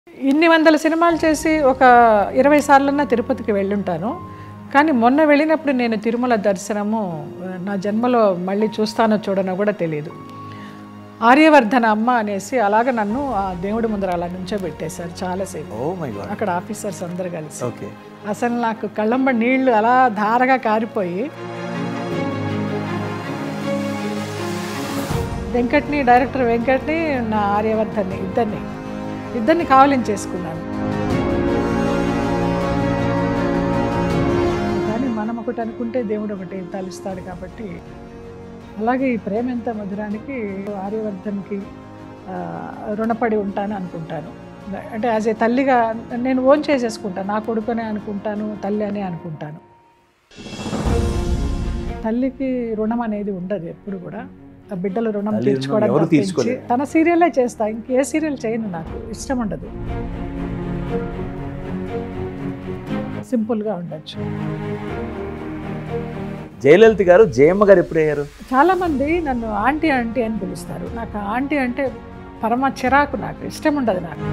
ఇన్ని వందల సినిమాలు చేసి ఒక ఇరవై సార్లన్నా తిరుపతికి వెళ్ళుంటాను కానీ మొన్న వెళ్ళినప్పుడు నేను తిరుమల దర్శనము నా జన్మలో మళ్ళీ చూస్తానో చూడనో కూడా తెలియదు ఆర్యవర్ధన అమ్మ అనేసి అలాగ నన్ను ఆ దేవుడి ముందర అలా నుంచోబెట్టేశారు చాలాసేపు ఓ మై గాడ్ అక్కడ ఆఫీసర్స్ అందరు కలిసి ఓకే అసలు నాకు కళ్ళంబ నీళ్లు అలా ధారగా కారిపోయి వెంకట్ని డైరెక్టర్ వెంకట్ని నా ఆర్యవర్ధన్ని ఇద్దరిని ఇద్దరిని కావాలని చేసుకున్నాను కానీ మనం ఒకటి అనుకుంటే దేవుడు ఒకటి తలుస్తాడు కాబట్టి అలాగే ఈ ప్రేమ ఎంత మధురానికి ఆర్యవర్ధన్కి ఆ, రుణపడి ఉంటాను అనుకుంటాను అంటే యాజ్ ఏ తల్లిగా నేను ఓన్ చేసేసుకుంటాను నా కొడుకునే అనుకుంటాను తల్లి అనే అనుకుంటాను తల్లికి రుణం అనేది ఉండదు ఎప్పుడు కూడా ఆ బిడ్డల రుణం తల్లి రుణం తీర్చుకోవడం ఎవరు తప్పించి తీర్చుకోలేరు. తన సీరియలే చేస్తా ఇంకే సీరియల్ చేయను నాకు ఇష్టం ఉండదు సింపుల్గా ఉండొచ్చు జయలలిత గారు జయమ్మ గారు ఎప్పుడు అయ్యారు చాలామంది నన్ను ఆంటీ ఆంటీ అని పిలుస్తారు నాకు ఆంటీ అంటే పరమ చిరాకు నాకు ఇష్టం ఉండదు నాకు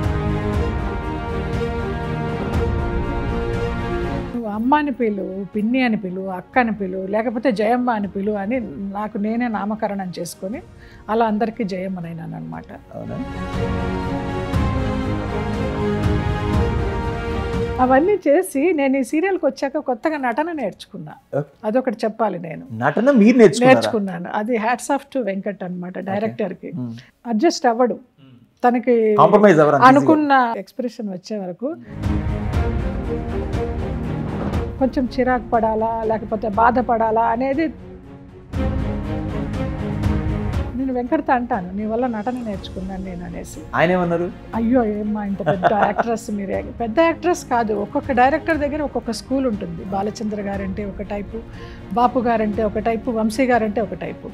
నువ్వు అమ్మ అని పిలు పిన్ని అని పిలు అక్క అని పిలు లేకపోతే జయమ్మ అని పిలు అని నాకు నేనే నామకరణం చేసుకొని అలా అందరికీ జయమ్మనైనాను అనమాట అవునా అవన్నీ చేసి నేను ఈ సీరియల్కి వచ్చాక కొత్తగా నటన నేర్చుకున్నా Okay. అదొకటి చెప్పాలి నేను నటన మీరు నేర్చుకున్నారా నేర్చుకున్నాను అది హ్యాట్స్ ఆఫ్ టు వెంకట్ అనమాట డైరెక్టర్కి Hmm. అడ్జస్ట్ అవ్వడు తనకి కాంప్రమైజ్ ఎవరు అనుకున్న ఎక్స్ప్రెషన్ వచ్చే వరకు కొంచెం చిరాకు పడాలా లేకపోతే బాధపడాలా అనేది నేను వెంకటతో అంటాను నీ వల్ల నటన నేర్చుకున్నాను నేను అనేసి ఆయన ఏమన్నారు అయ్యో ఏమ్మా ఇంత పెద్ద యాక్ట్రెస్ మీరే పెద్ద యాక్ట్రెస్ కాదు ఒక్కొక్క డైరెక్టర్ దగ్గర ఒక్కొక్క స్కూల్ ఉంటుంది బాలచంద్ర గారంటే ఒక టైపు బాపు గారంటే ఒక టైపు వంశీ గారంటే ఒక టైపు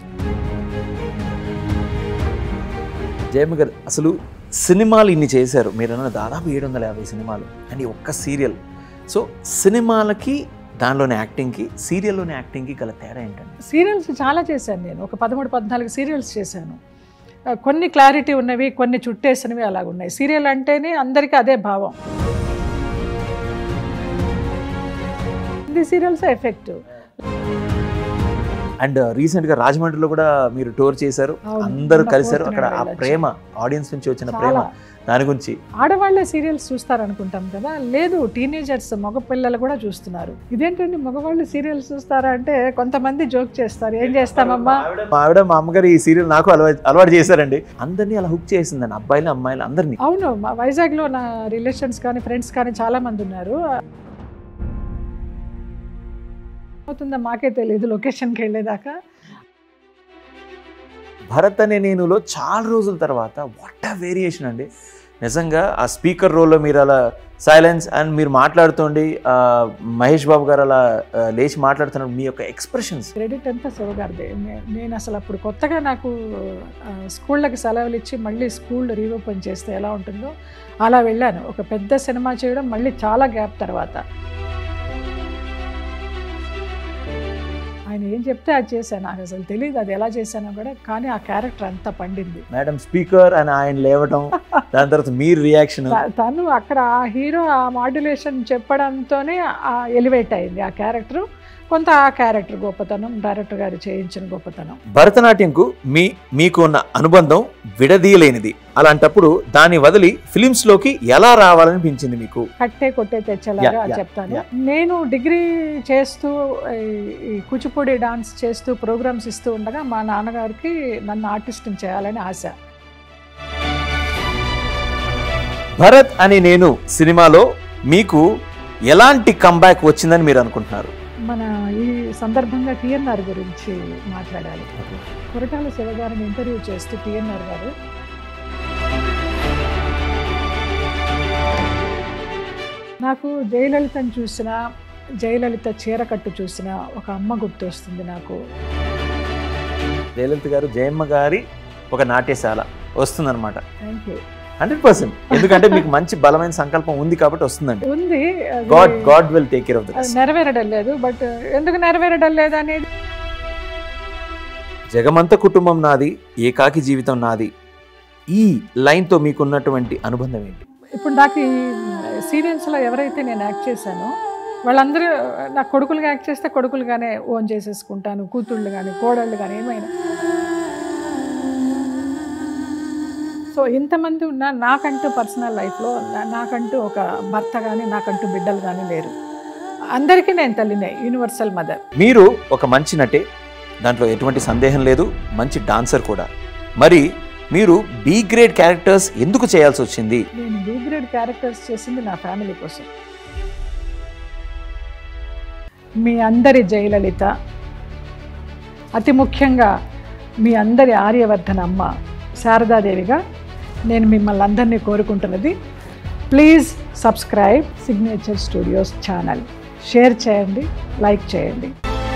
జయమ్మ గారు అసలు సినిమాలు ఇన్ని చేశారు మీరు అన్న దాదాపు ఏడు వందల యాభై సినిమాలు అండ్ ఈ ఒక్క సీరియల్ సో సినిమాలకి దానిలోని యాక్టింగ్కి సీరియల్లోని యాక్టింగ్కి గల తేడా ఏంటండి సీరియల్స్ చాలా చేశాను నేను ఒక పదమూడు పద్నాలుగు సీరియల్స్ చేశాను ఆ, కొన్ని క్లారిటీ ఉన్నవి కొన్ని చుట్టేసినవి అలాగ ఉన్నాయి సీరియల్ అంటేనే అందరికీ అదే భావం ఇది సీరియల్స్ ఎఫెక్ట్ అండ్ రీసెంట్గా రాజమండ్రిలో కూడా మీరు టూర్ చేశారు అవును. అందరూ మొన్న కలిశారు fourth అక్కడ ఆ వెళ్ళొచ్చు. ప్రేమ ఆడియన్స్ నుంచి వచ్చిన ప్రేమ చాలా దాని గురించి ఆడవాళ్లే సీరియల్స్ చూస్తారు అనుకుంటాం కదా లేదు టీనేజర్స్ మగపిల్లలు కూడా చూస్తున్నారు ఇదేంటండి మగవాళ్ళు సీరియల్స్ చూస్తారా అంటే కొంతమంది జోక్ చేస్తారు ఏం చేస్తామమ్మా మా ఆవిడ మా అమ్మగారు ఈ సీరియల్ నాకు అలవాటు అలవాటు చేశారండి అందరినీ అలా హుక్ చేసిందండి అబ్బాయిలు అమ్మాయిలు అందరినీ అవును మా వైజాగ్లో నా రిలేషన్స్ కానీ ఫ్రెండ్స్ కానీ చాలా మంది ఉన్నారు అవుతుందా మాకే తెలియదు లొకేషన్కి వెళ్ళేదాకా భరత్ అనే నేనులో చాలా రోజుల తర్వాత వాట్ ఆ వేరియేషన్ అండి నిజంగా ఆ స్పీకర్ రోల్లో మీరు అలా సైలెన్స్ అండ్ మీరు మాట్లాడుతుండి ఆ, మహేష్ బాబు గారు అలా ఆ, లేచి మాట్లాడుతున్నారు మీ యొక్క ఎక్స్ప్రెషన్స్ క్రెడిట్ అంతా శివగారిదే నే- నేను అసలు అప్పుడు కొత్తగా నాకు ఆ, స్కూళ్ళకి సెలవులు ఇచ్చి మళ్ళీ స్కూల్ రీఓపెన్ చేస్తే ఎలా ఉంటుందో అలా వెళ్ళాను ఒక పెద్ద సినిమా చేయడం మళ్ళీ చాలా గ్యాప్ తర్వాత ఆయన ఏం చెప్తే అది చేశాను నాకు అసలు తెలియదు అది ఎలా చేశానో కూడా కానీ ఆ క్యారెక్టర్ అంతా పండింది మేడం స్పీకర్ అని ఆయన లేవటం దాని తర్వాత మీరు రియాక్షన్ త- తను అక్కడ ఆ హీరో ఆ మాడ్యులేషన్ చెప్పడంతోనే ఎలివేట్ అయింది ఆ క్యారెక్టర్ కొంత ఆ క్యారెక్టర్ గొప్పతనం డైరెక్టర్ గారు చేయించిన గొప్పతనం భరతనాట్యంకు మీ మీకు ఉన్న అనుబంధం విడదీయలేనిది అలాంటప్పుడు దాన్ని వదిలి ఫిలిమ్స్ లోకి ఎలా రావాలనిపించింది మీకు కట్టే కొట్టే తెచ్చేలాగా Yeah, yeah, చెప్తాను yeah. నేను డిగ్రీ చేస్తూ ఈ- ఈ కూచిపూడి డాన్స్ చేస్తూ ప్రోగ్రామ్స్ ఇస్తూ ఉండగా మా నాన్నగారికి నన్ను ఆర్టిస్ట్ని చేయాలని ఆశ భరత్ అని నేను సినిమాలో మీకు ఎలాంటి కంబ్యాక్ వచ్చిందని మీరు అనుకుంటున్నారు మన ఈ సందర్భంగా టిఎన్ఆర్ గురించి మాట్లాడాలి కొరటాల శివ గారిని ఇంటర్వ్యూ చేస్తూ టిఎన్ఆర్ గారు నాకు జయలలితను చూసిన జయలలిత చీరకట్టు చూసిన ఒక అమ్మ గుర్తొస్తుంది నాకు జయలలిత గారు జయమ్మ గారి ఒక నాట్యశాల వస్తుందన్నమాట థ్యాంక్ యూ హండ్రెడ్ పర్సెంట్ ఎందుకంటే మీకు మంచి బలమైన సంకల్పం ఉంది కాబట్టి వస్తుందండి ఉంది అది- god god will take care of అది దిస్ నెరవేరడం లేదు బట్ ఎందుకు నెరవేరడం లేదు అనేది జగమంత కుటుంబం నాది ఏకాకి జీవితం నాది ఈ లైన్తో మీకున్నటువంటి అనుబంధం ఏంటి ఇప్పుడు నాకు ఈ సీరియల్స్లో ఎవరైతే నేను యాక్ట్ చేశానో వాళ్ళందరూ నా కొడుకులుగా యాక్ట్ చేస్తే కొడుకులుగానే ఓన్ చేసేసుకుంటాను కూతుళ్ళు కానీ కోడళ్ళు కానీ ఏమైనా సో ఇంతమంది ఉన్నా నాకంటూ పర్సనల్ లైఫ్లో నా- నాకంటూ ఒక భర్త కానీ నాకంటూ బిడ్డలు కానీ లేరు అందరికీ నేను తల్లినే యూనివర్సల్ మదర్ మీరు ఒక మంచి నటే దాంట్లో ఎటువంటి సందేహం లేదు మంచి డాన్సర్ కూడా మరి మీరు బీ గ్రేడ్ క్యారెక్టర్స్ ఎందుకు చేయాల్సి వచ్చింది నేను బీ గ్రేడ్ క్యారెక్టర్స్ చేసింది నా ఫ్యామిలీ కోసం మీ అందరి జయలలిత అతి ముఖ్యంగా మీ అందరి ఆర్యవర్ధన అమ్మ శారదాదేవిగా నేను మిమ్మల్ని అందరినీ కోరుకుంటున్నది please subscribe signature studios channel share చేయండి లైక్ చేయండి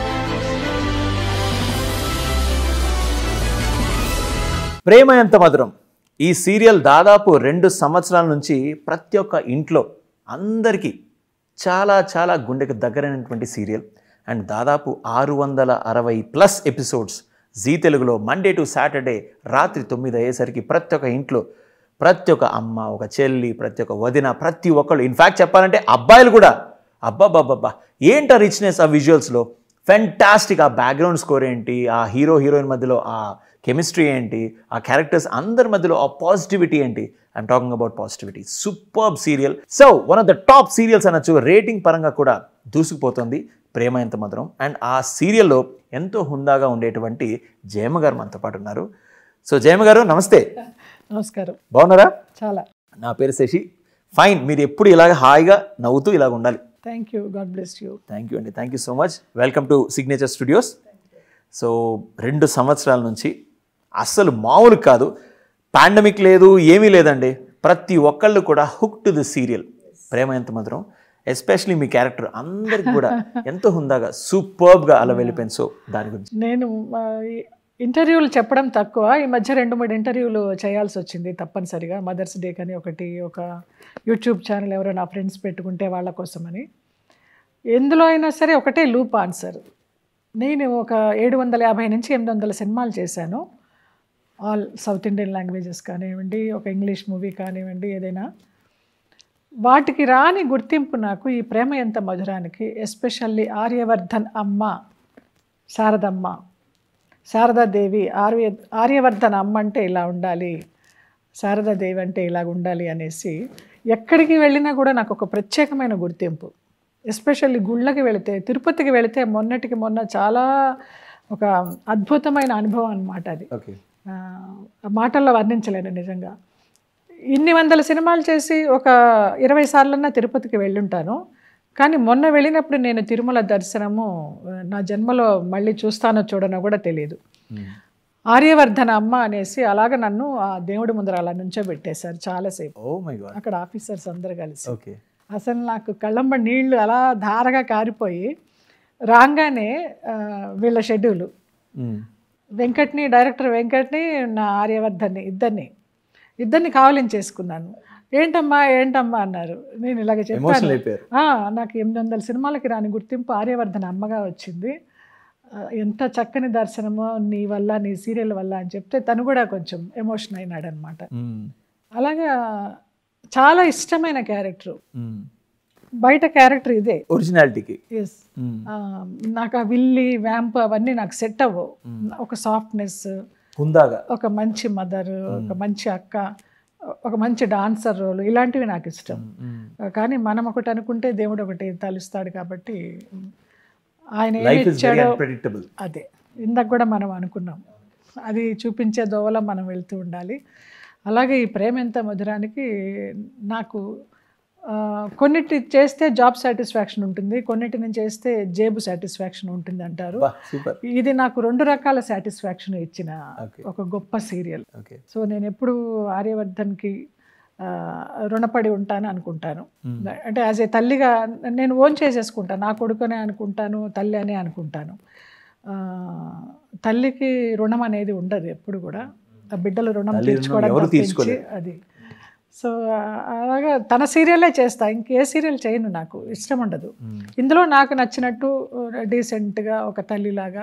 ప్రేమ ఎంత మధురం ఈ సీరియల్ దాదాపు రెండు సంవత్సరాల నుంచి ప్రతి ఒక్క ఇంట్లో అందరికీ చాలా చాలా గుండెకు దగ్గరైనటువంటి సీరియల్ అండ్ దాదాపు ఆరు వందల అరవై ప్లస్ ఎపిసోడ్స్ జీ తెలుగులో మండే టు సాటర్డే రాత్రి తొమ్మిది అయ్యేసరికి ప్రతి ఒక్క ఇంట్లో ప్రతి ఒక్క అమ్మ ఒక చెల్లి ప్రతి ఒక్క వదిన ప్రతి ఒక్కళ్ళు ఇన్ఫ్యాక్ట్ చెప్పాలంటే అబ్బాయిలు కూడా అబ్బాబ్బాబ్బా ఏంట రిచ్నెస్ ఆ విజువల్స్లో ఫెంటాస్టిక్ ఆ బ్యాక్గ్రౌండ్ స్కోర్ ఏంటి ఆ హీరో హీరోయిన్ మధ్యలో ఆ కెమిస్ట్రీ ఏంటి ఆ క్యారెక్టర్స్ అందరి మధ్యలో ఆ పాజిటివిటీ ఏంటి I'm talking about positivity superb serial so one of the top serials అనొచ్చు రేటింగ్ పరంగా కూడా దూసుకుపోతుంది ప్రేమ ఎంత మధురం అండ్ ఆ సీరియల్లో ఎంతో హుందాగా ఉండేటువంటి జయమ్మ గారు మనతో పాటు ఉన్నారు సో జయమ్మ గారు నమస్తే నమస్కారం బాగున్నారా చాలా నా పేరు శశి ఫైన్ మీరు ఎప్పుడు ఇలాగ హాయిగా నవ్వుతూ ఇలాగ ఉండాలి thank you god bless you thank you అండి thank you so much welcome to signature studios so రెండు సంవత్సరాల నుంచి అస్సలు మామూలు కాదు పాండమిక్ లేదు ఏమీ లేదండి ప్రతి ఒక్కళ్ళు కూడా hook to the serial Prema Entha Madhuram especially me character అందరికి కూడా ఎంతో హుందాగా సూపర్బ్గా అలా వెళ్ళిపోయింది సో దాని గురించి నేను ఆ, ఈ ఇంటర్వ్యూలు చెప్పడం తక్కువ ఈ మధ్య రెండు మూడు ఇంటర్వ్యూలు చేయాల్సి వచ్చింది తప్పనిసరిగా మదర్స్ డే కానీ ఒకటి ఒక యూట్యూబ్ ఛానల్ ఎవరో నా ఫ్రెండ్స్ పెట్టుకుంటే వాళ్ళ కోసమని ఎందులో అయినా సరే ఒకటే లూప్ ఆన్సర్ నేను ఒక ఏడు వందల యాభై నుంచి ఎనిమిది వందల సినిమాలు చేశాను ఆల్ సౌత్ ఇండియన్ లాంగ్వేజెస్ కానివ్వండి ఒక ఇంగ్లీష్ మూవీ కానివ్వండి ఏదైనా వాటికి రాని గుర్తింపు నాకు ఈ ప్రేమ ఎంత మధురానికి ఎస్పెషల్లీ ఆర్యవర్ధన్ అమ్మ శారదమ్మ శారదాదేవి ఆర్య ఆర్యవర్ధన్ అమ్మ అంటే ఇలా ఉండాలి శారదాదేవి అంటే ఇలా ఉండాలి అనేసి ఎక్కడికి వెళ్ళినా కూడా నాకు ఒక ప్రత్యేకమైన గుర్తింపు ఎస్పెషల్లీ గుళ్ళకి వెళితే తిరుపతికి వెళితే మొన్నటికి మొన్న చాలా ఒక అద్భుతమైన అనుభవం అన్నమాట అది ఓకే ఆ, మాటల్లో వర్ణించలేను నిజంగా ఇన్ని వందల సినిమాలు చేసి ఒక ఇరవై సార్లన్నా తిరుపతికి వెళ్ళుంటాను కానీ మొన్న వెళ్ళినప్పుడు నేను తిరుమల దర్శనము ఆ, నా జన్మలో మళ్ళీ చూస్తానో చూడనో కూడా తెలియదు ఆర్యవర్ధన అమ్మ అనేసి అలాగ నన్ను ఆ దేవుడి ముందర అలా నుంచో పెట్టేశారు చాలాసేపు ఓ మై గాడ్ అక్కడ ఆఫీసర్స్ అందరు కలిసి ఓకే అసలు నాకు కళ్ళంబ నీళ్లు అలా ధారగా కారిపోయి రాగానే ఆ, వీళ్ళ షెడ్యూలు వెంకట్ని డైరెక్టర్ వెంకట్ని నా ఆర్యవర్ధన్ని ఇద్దరిని ఇద్దరిని కావాలని చేసుకున్నాను ఏంటమ్మా ఏంటమ్మా అన్నారు నేను ఇలాగ చెప్పాను ఎమోషనల్ అయిపోయారు "ఆ, నాకు ఎనిమిది వందల సినిమాలకి రాని గుర్తింపు ఆర్యవర్ధన అమ్మగా వచ్చింది ఆ, ఎంత చక్కని దర్శనమో నీ వల్ల నీ సీరియల్ వల్ల అని చెప్తే తను కూడా కొంచెం ఎమోషన్ అయినాడు అనమాట అలాగా చాలా ఇష్టమైన క్యారెక్టర్ బయట క్యారెక్టర్ ఇదే ఒరిజినాలిటీకి ఎస్ నాకు ఆ విల్లి వ్యాంప్ అవన్నీ నాకు సెట్ అవ్వవు ఒక సాఫ్ట్నెస్ హుందాగా ఒక మంచి మదర్ ఒక మంచి అక్క ఒక మంచి డాన్సర్ రోల్ ఇలాంటివి నాకు ఇష్టం కానీ మనం ఒకటి అనుకుంటే దేవుడు ఒకటి తలుస్తాడు కాబట్టి ఆయన ఏమి లైఫ్ ఇస్ వెరీ ఇచ్చాడో అన్ప్రెడిక్టబుల్ అదే ఇందాక కూడా మనం అనుకున్నాం అది చూపించే దోవలో మనం వెళ్తూ ఉండాలి అలాగే ఈ ప్రేమ ఎంత మధురానికి నాకు ఆ, కొన్నిటి చేస్తే జాబ్ సాటిస్ఫాక్షన్ ఉంటుంది కొన్నిటిని చేస్తే జేబు సాటిస్ఫాక్షన్ ఉంటుంది అంటారు సూపర్ ఇది నాకు రెండు రకాల సాటిస్ఫాక్షన్ ఇచ్చిన Okay. ఒక గొప్ప సీరియల్ ఓకే సో నేను ఎప్పుడు ఆర్యవర్ధన్కి ఆ, రుణపడి ఉంటాను అనుకుంటాను అంటే యాజ్ ఏ తల్లిగా నేను ఓన్ చేసేసుకుంటాను నా కొడుకునే అనుకుంటాను తల్లి అనే అనుకుంటాను ఆ, తల్లికి రుణం అనేది ఉండదు ఎప్పుడు కూడా ఆ బిడ్డలు రుణం తల్లి రుణం తీర్చుకోవడం ఎవరు తప్పించి తీర్చుకోలేరు. అది సో అలాగా తన సీరియలే చేస్తా ఇంకే సీరియల్ చేయను నాకు ఇష్టం ఉండదు ఇందులో నాకు నచ్చినట్టు డీసెంట్గా ఒక తల్లిలాగా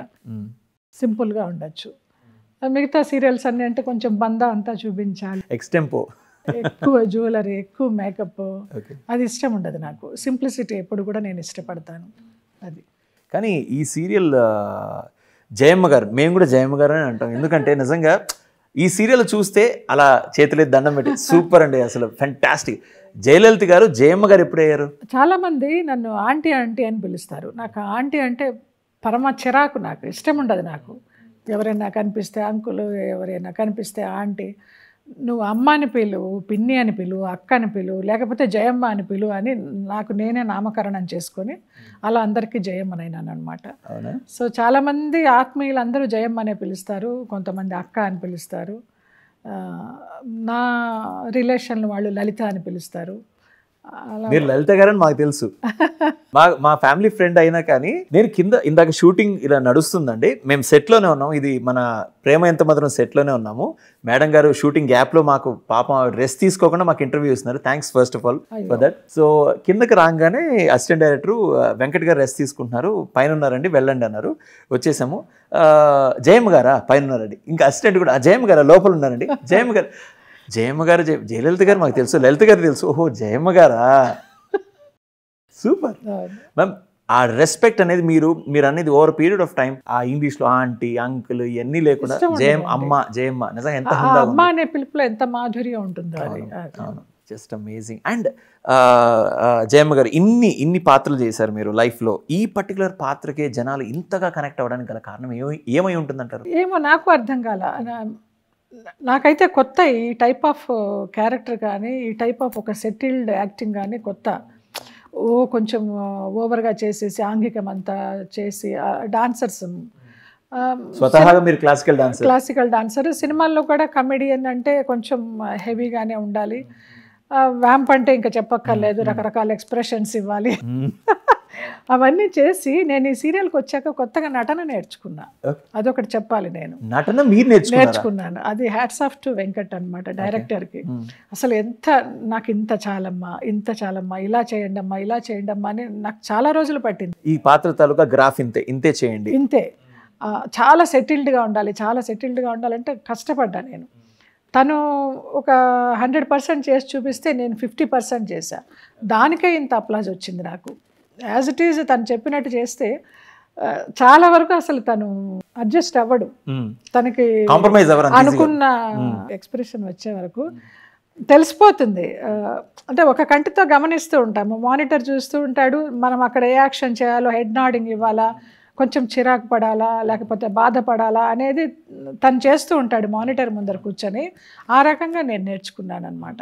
సింపుల్గా ఉండొచ్చు మిగతా సీరియల్స్ అన్నీ అంటే కొంచెం బంద అంతా చూపించాలి ఎక్స్టెంపో ఎక్కువ జ్యువెలరీ ఎక్కువ మేకప్ ఓకే అది ఇష్టం ఉండదు నాకు సింప్లిసిటీ ఎప్పుడు కూడా నేను ఇష్టపడతాను అది కానీ ఈ సీరియల్ ఆ, జయమ్మ గారు మేము కూడా జయమ్మ గారు అని అంటాం ఎందుకంటే నిజంగా ఈ సీరియల్ చూస్తే అలా చేతులెత్తి దండం పెట్టి సూపర్ అండి అసలు ఫెంటాస్టిక్ జయలలిత గారు జయమ్మ గారు ఎప్పుడయ్యారు చాలామంది నన్ను ఆంటీ ఆంటీ అని పిలుస్తారు నాకు ఆంటీ అంటే పరమ చిరాకు నాకు ఇష్టం ఉండదు నాకు ఎవరైనా కనిపిస్తే అంకులు ఎవరైనా కనిపిస్తే ఆంటీ నువ్వు అమ్మ అని పిలు పిన్ని అని పిలు అక్క అని పిలు లేకపోతే జయమ్మ అని పిలు అని నాకు నేనే నామకరణం చేసుకొని అలా అందరికీ జయమ్మనైనాను అనమాట అవునా సో చాలామంది ఆత్మీయులు అందరూ జయమ్మ అనే పిలుస్తారు కొంతమంది అక్క అని పిలుస్తారు ఆ, నా రిలేషన్ వాళ్ళు లలిత అని పిలుస్తారు అలా మీరు లలిత గారు అని మాకు తెలుసు మా మా ఫ్యామిలీ ఫ్రెండ్ అయినా కానీ నేను కింద ఇందాక షూటింగ్ ఇలా నడుస్తుందండి మేము సెట్లోనే ఉన్నాం ఇది మన ప్రేమ ఎంత మాత్రం సెట్లోనే ఉన్నాము మేడం గారు షూటింగ్ గ్యాప్లో మాకు పాపం రెస్ట్ తీసుకోకుండా మాకు ఇంటర్వ్యూ ఇస్తున్నారు thanks first of all for that so కిందకి రాగానే అసిస్టెంట్ డైరెక్టర్ వెంకట్ గారు రెస్ట్ తీసుకుంటున్నారు పైన ఉన్నారండి వెళ్ళండి అన్నారు వచ్చేసాము ఆ, జయమ్మ గారా పైన ఉన్నారండి ఇంకా అసిస్టెంట్ కూడా "ఆ, జయమ్మ గారా లోపల ఉన్నారండి జయమ్మ గారు జయమ్మ గారు జయ జయలలిత గారు మాకు తెలుసు లలిత గారు తెలుసు ఓహో జయమ్మ గారా సూపర్ మ్యామ్ ఆ రెస్పెక్ట్ అనేది మీరు మీరు అనేది ఓవర్ పీరియడ్ ఆఫ్ టైం ఆ ఇంగ్లీష్ లో ఆంటీ అంకుల్ ఇవన్నీ లేకుండా ఇష్టం జయం ఉండేదండి. అమ్మ జయమ్మ నిజంగా ఎంత ఆ హుందాగా అమ్మ ఉంది. అనే పిలుపులో ఎంత మాధుర్యం ఉంటుందో అది అది. అవును జస్ట్ అమేజింగ్ అండ్ జయమ్మ గారు ఇన్ని ఇన్ని పాత్రలు చేశారు మీరు life లో ఈ పర్టికులర్ పాత్రకే జనాలు ఇంతగా కనెక్ట్ అవ్వడానికి గల కారణం ఏమై ఏమై ఉంటుందంటారు ఏమో నాకు అర్థం కాల నా- నాకైతే కొత్త ఈ టైప్ ఆఫ్ క్యారెక్టర్ కానీ ఈ టైప్ ఆఫ్ ఒక సెటిల్డ్ యాక్టింగ్ కానీ కొత్త ఓ కొంచెం ఓవర్గా చేసేసి ఆంగికం అంతా చేసి డాన్సర్స్ స్వతహాగా మీరు క్లాసికల్ డాన్సర్ క్లాసికల్ డాన్సర్ సినిమాల్లో కూడా కమెడియన్ అంటే కొంచెం హెవీగానే ఉండాలి వ్యాంప్ అంటే ఇంకా చెప్పక్కర్లేదు రకరకాల ఎక్స్ప్రెషన్స్ ఇవ్వాలి అవన్నీ చేసి నేను ఈ సీరియల్కి వచ్చాక కొత్తగా నటన నేర్చుకున్నా Okay. అదొకటి చెప్పాలి నేను నటన మీరు నేర్చుకున్నారా నేర్చుకున్నాను అది హ్యాట్స్ ఆఫ్ టు వెంకట్ అనమాట డైరెక్టర్కి Hmm. అసలు ఎంత నాకు ఇంత చాలమ్మా ఇంత చాలమ్మా ఇలా చేయండి అమ్మా ఇలా చేయండి అమ్మా అని నాకు చాలా రోజులు పట్టింది ఈ పాత్ర తాలూకా గ్రాఫ్ ఇంతే ఇంతే చేయండి ఇంతే ఆ, చాలా సెటిల్డ్గా ఉండాలి చాలా సెటిల్డ్గా ఉండాలంటే కష్టపడ్డా నేను తను ఒక హండ్రెడ్ పర్సెంట్ చేసి చూపిస్తే నేను ఫిఫ్టీ పర్సెంట్ చేశా దానికే ఇంత అప్లాజ్ వచ్చింది నాకు యాజ్ ఇట్ ఈజ్ తను చెప్పినట్టు చేస్తే ఆ, చాలా వరకు అసలు తను అడ్జస్ట్ అవ్వడు తనకి కాంప్రమైజ్ ఎవరు అంత easy గా? అనుకున్న ఎక్స్ప్రెషన్ వచ్చే వరకు తెలిసిపోతుంది ఆ, అంటే ఒక కంటితో గమనిస్తూ ఉంటాము మానిటర్ చూస్తూ ఉంటాడు మనం అక్కడ ఏ యాక్షన్ చేయాలో హెడ్ నాడింగ్ ఇవ్వాలా కొంచెం చిరాకు పడాలా లేకపోతే బాధపడాలా అనేది తను చేస్తూ ఉంటాడు మానిటర్ ముందర కూర్చొని ఆ రకంగా నేను నేర్చుకున్నాను అనమాట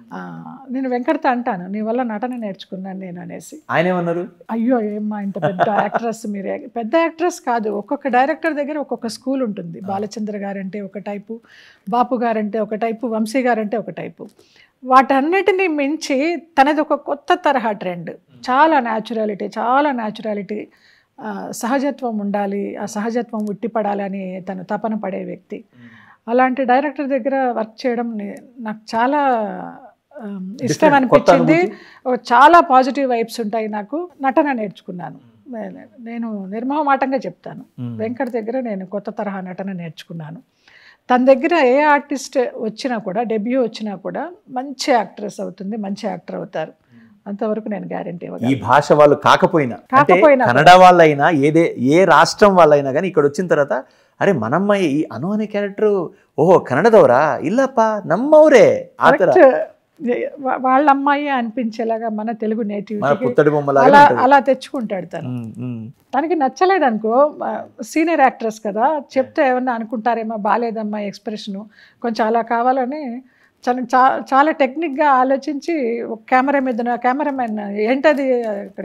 నేను వెంకటతో అంటాను నీ వల్ల నటన నేర్చుకున్నాను నేను అనేసి ఆయన ఏమన్నారు అయ్యో ఏమ్మా ఇంత పెద్ద యాక్ట్రెస్ మీరే పెద్ద యాక్ట్రెస్ కాదు ఒక్కొక్క డైరెక్టర్ దగ్గర ఒక్కొక్క స్కూల్ ఉంటుంది బాలచంద్ర గారంటే ఒక టైపు బాపు గారంటే ఒక టైపు వంశీ గారంటే ఒక టైపు వాటన్నిటిని మించి తనది ఒక కొత్త తరహా ట్రెండ్ చాలా న్యాచురాలిటీ చాలా న్యాచురాలిటీ సహజత్వం ఉండాలి ఆ సహజత్వం ఉట్టిపడాలి అని తను తపన పడే వ్యక్తి అలాంటి డైరెక్టర్ దగ్గర వర్క్ చేయడం నే- నాకు చాలా ఆమ్, ఇష్టం Different, కొత్త అనిపించింది ఒక చాలా పాజిటివ్ వైబ్స్ ఉంటాయి నాకు నటన నేర్చుకున్నాను నే- నేను నిర్మోహమాటంగా చెప్తాను వెంకట్ దగ్గర నేను కొత్త తరహా నటన నేర్చుకున్నాను తన దగ్గర ఏ ఆర్టిస్ట్ వచ్చినా కూడా డెబ్యూ వచ్చినా కూడా మంచి యాక్ట్రెస్ అవుతుంది మంచి యాక్టర్ అవుతారు అంతవరకు నేను గ్యారంటీ ఈ ఇవ్వగలను భాష వాళ్ళు కాకపోయినా అంటే కాకపోయినా కన్నడ వాళ్ళైనా ఏదే ఏ రాష్ట్రం వాళ్ళైనా కానీ ఇక్కడ వచ్చిన తర్వాత అరే మనమ్మాయి ఈ అను అనే క్యారెక్టర్ ఓహో కన్నడదవరా ఇల్లప్ప నమ్మవురే ఆతర కరెక్ట్ వా- వాళ్ళ అమ్మాయి అనిపించేలాగా మన తెలుగు మన నేటివిటీకి పుత్తడి బొమ్మలాగా అలా ఉంటది. అలా తెచ్చుకుంటాడు తను ఉమ్, ఉమ్. తనకి నచ్చలేదు అనుకో సీనియర్ యాక్ట్రెస్ కదా చెప్తే ఏమన్నా అనుకుంటారేమో బాగాలేదమ్మా ఎక్స్ప్రెషను కొంచెం అలా కావాలని చాలా చా- చాలా టెక్నిక్గా ఆలోచించి ఒక కెమెరా మీద కెమెరామెన్ ఏంటది ఇక్కడ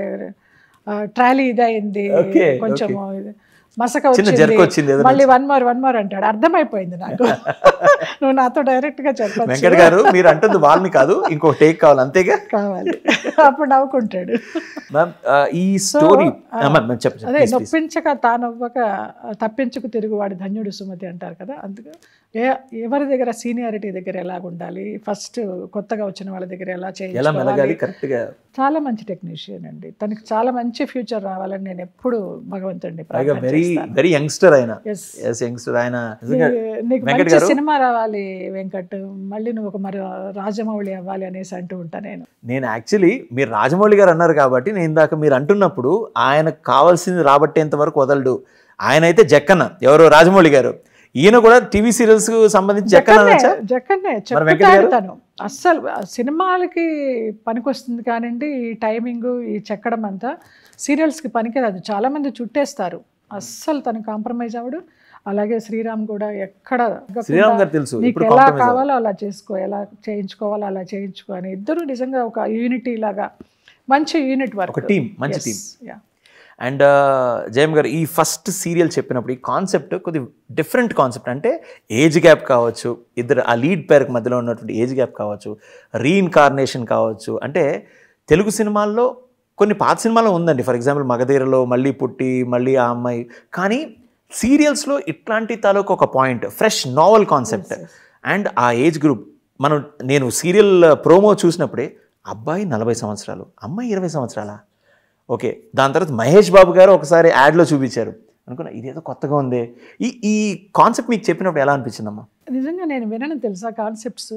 ట్రాలీ ఇదయింది Okay, కొంచెం మసక చిన్న వచ్చింది జర్క్ వచ్చింది ఏదో మళ్ళీ వన్ మోర్ వన్ మోర్ అంటాడు అర్థమైపోయింది నాకు నువ్వు నాతో డైరెక్ట్గా చెప్పచ్చు వెంకట్ గారు మీరు అంటుంది వాళ్ళని కాదు ఇంకో టేక్ కావాలి అంతేగా కావాలి అప్పుడు నవ్వుకుంటాడు మ్యామ్ ఆ, ఈ స్టోరీ ఆ, చెప్పండి అదే please, please. నొప్పించక తానవ్వక తప్పించుకు తిరుగువాడు ధన్యుడు సుమతి అంటారు కదా అందుకు ఏ ఎవరి దగ్గర సీనియారిటీ దగ్గర ఎలాగ ఉండాలి ఫస్ట్ కొత్తగా వచ్చిన వాళ్ళ దగ్గర ఎలా ఎలా చేయాలి మెలగాలి కరెక్ట్గా చాలా మంచి టెక్నీషియన్ అండి తనకి చాలా మంచి ఫ్యూచర్ రావాలని నేను ఎప్పుడు భగవంతుడిని పైగా ప్రార్థన వెరీ చేస్తాను. వెరీ యంగ్స్టర్ ఆయన Yes. ఎస్ యంగ్స్టర్ ఆయన నిజంగా నీ- నీకు వెంకట్ మంచి గారు? సినిమా రావాలి వెంకట్ మళ్ళీ నువ్వు ఒక మరి రాజమౌళి అవ్వాలి అనేసి అంటూ ఉంటా నేను నేను యాక్చువల్లీ మీరు రాజమౌళి గారు అన్నారు కాబట్టి నేను ఇందాక మీరు అంటున్నప్పుడు ఆయనకు కావాల్సింది రాబట్టేంత వరకు వదలడు ఆయన అయితే జక్కన్న ఎవరు రాజమౌళి గారు ఈయన కూడా టీవీ సీరియల్స్ కు సంబంధించి జక్కన్న జక్కన్నే అనొచ్చా? జక్కన్నే మరి వెంకట్ చెప్తాను గారు? తను అస్సలు ఆ సినిమాలకి పనికొస్తుంది కానివ్వండి ఈ టైమింగ్ ఈ చెక్కడం అంతా సీరియల్స్కి పనికిరాదు చాలా మంది చుట్టేస్తారు అస్సలు తను కాంప్రమైజ్ అవ్వడు అలాగే శ్రీరామ్ కూడా ఎక్కడ తగ్గకుండా శ్రీరామ్ గారు తెలుసు నీకు ఇప్పుడు ఎలా కాంప్రమైజ్ కావాలో అలా చేసుకో ఎలా చేయించుకోవాలో అలా చేయించుకో అని ఇద్దరు నిజంగా ఒక యూనిటీ లాగా మంచి యూనిట్ వర్క్ ఒక టీం మంచి టీం అండ్ జయం గారు ఈ ఫస్ట్ సీరియల్ చెప్పినప్పుడు ఈ కాన్సెప్ట్ కొద్ది డిఫరెంట్ కాన్సెప్ట్ అంటే ఏజ్ గ్యాప్ కావచ్చు ఇద్దరు ఆ లీడ్ పేర్కి మధ్యలో ఉన్నటువంటి ఏజ్ గ్యాప్ కావచ్చు రీఇన్కార్నేషన్ కావచ్చు అంటే తెలుగు సినిమాల్లో కొన్ని పాత సినిమాల్లో ఉందండి ఫర్ ఎగ్జాంపుల్ మగధీరలో మళ్ళీ పుట్టి మళ్ళీ ఆ అమ్మాయి కానీ సీరియల్స్లో ఇట్లాంటి తాలూకు ఒక point fresh novel concept and ఆ ఏజ్ గ్రూప్ మనం నేను సీరియల్ ప్రోమో చూసినప్పుడే అబ్బాయి నలభై సంవత్సరాలు అమ్మాయి ఇరవై సంవత్సరాలా ఓకే దాని తర్వాత మహేష్ బాబు గారు ఒకసారి యాడ్లో చూపించారు అనుకున్నా ఇదేదో కొత్తగా ఉంది ఈ ఈ కాన్సెప్ట్ మీకు చెప్పినప్పుడు ఎలా అనిపించిందమ్మా నిజంగా నేను వినను తెలుసా కాన్సెప్ట్స్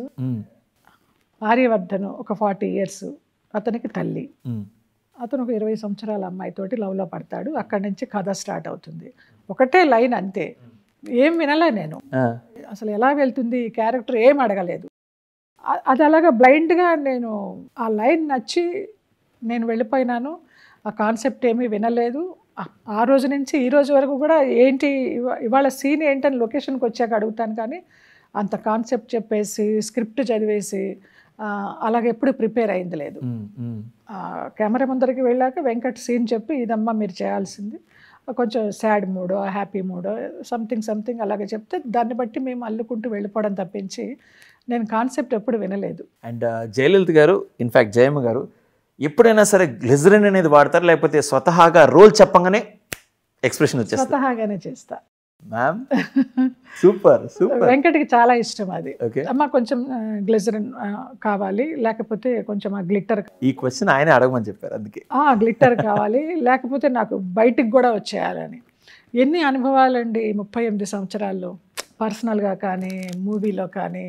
ఆర్యవర్ధన్ ఒక ఫార్టీ ఇయర్స్ అతనికి తల్లి అతను ఒక ఇరవై సంవత్సరాల అమ్మాయితోటి లవ్లో పడతాడు అక్కడి నుంచి కథ స్టార్ట్ అవుతుంది ఒకటే లైన్ అంతే ఏం వినలే నేను అసలు ఎలా వెళ్తుంది ఈ క్యారెక్టర్ ఏం అడగలేదు అ- అది అలాగా బ్లైండ్గా నేను ఆ లైన్ నచ్చి నేను వెళ్ళిపోయినాను ఆ కాన్సెప్ట్ ఏమీ వినలేదు ఆ- ఆ రోజు నుంచి ఈ రోజు వరకు కూడా ఏంటి ఇవా- ఇవాళ సీన్ ఏంటని లొకేషన్కి వచ్చాక అడుగుతాను కానీ అంత కాన్సెప్ట్ చెప్పేసి స్క్రిప్ట్ చదివేసి ఆ, అలాగే ఎప్పుడు ప్రిపేర్ అయింది లేదు ఆ, కెమెరా ముందరికి వెళ్ళాక వెంకట్ సీన్ చెప్పి ఇదమ్మా మీరు చేయాల్సింది కొంచెం సాడ్ మూడో హ్యాపీ మూడో సంథింగ్ సంథింగ్ అలాగే చెప్తే దాన్ని బట్టి మేము అల్లుకుంటూ వెళ్ళిపోవడం తప్పించి నేను కాన్సెప్ట్ ఎప్పుడు వినలేదు అండ్ జయలలిత గారు ఇన్ఫ్యాక్ట్ జయమ్మ గారు ఎప్పుడైనా సరే గ్లిజరిన్ అనేది వాడతారు లేకపోతే స్వతహాగా రోల్ చెప్పంగానే ఎక్స్ప్రెషన్ వచ్చేస్తుంది స్వతహాగానే చేస్తా మ్యామ్ సూపర్ సూపర్ వెంకట్కి చాలా ఇష్టం అది ఓకే అమ్మ కొంచెం గ్లిజరిన్ కావాలి లేకపోతే కొంచెం ఆ గ్లిట్టర్ ఈ క్వశ్చన్ ఆయనే అడగమని చెప్పారు అందుకే ఆ గ్లిట్టర్ కావాలి లేకపోతే నాకు బయటికి కూడా వచ్చేయాలని ఎన్ని అనుభవాలండి ఈ ముప్పై ఎనిమిది సంవత్సరాల్లో పర్సనల్గా కానీ మూవీలో కానీ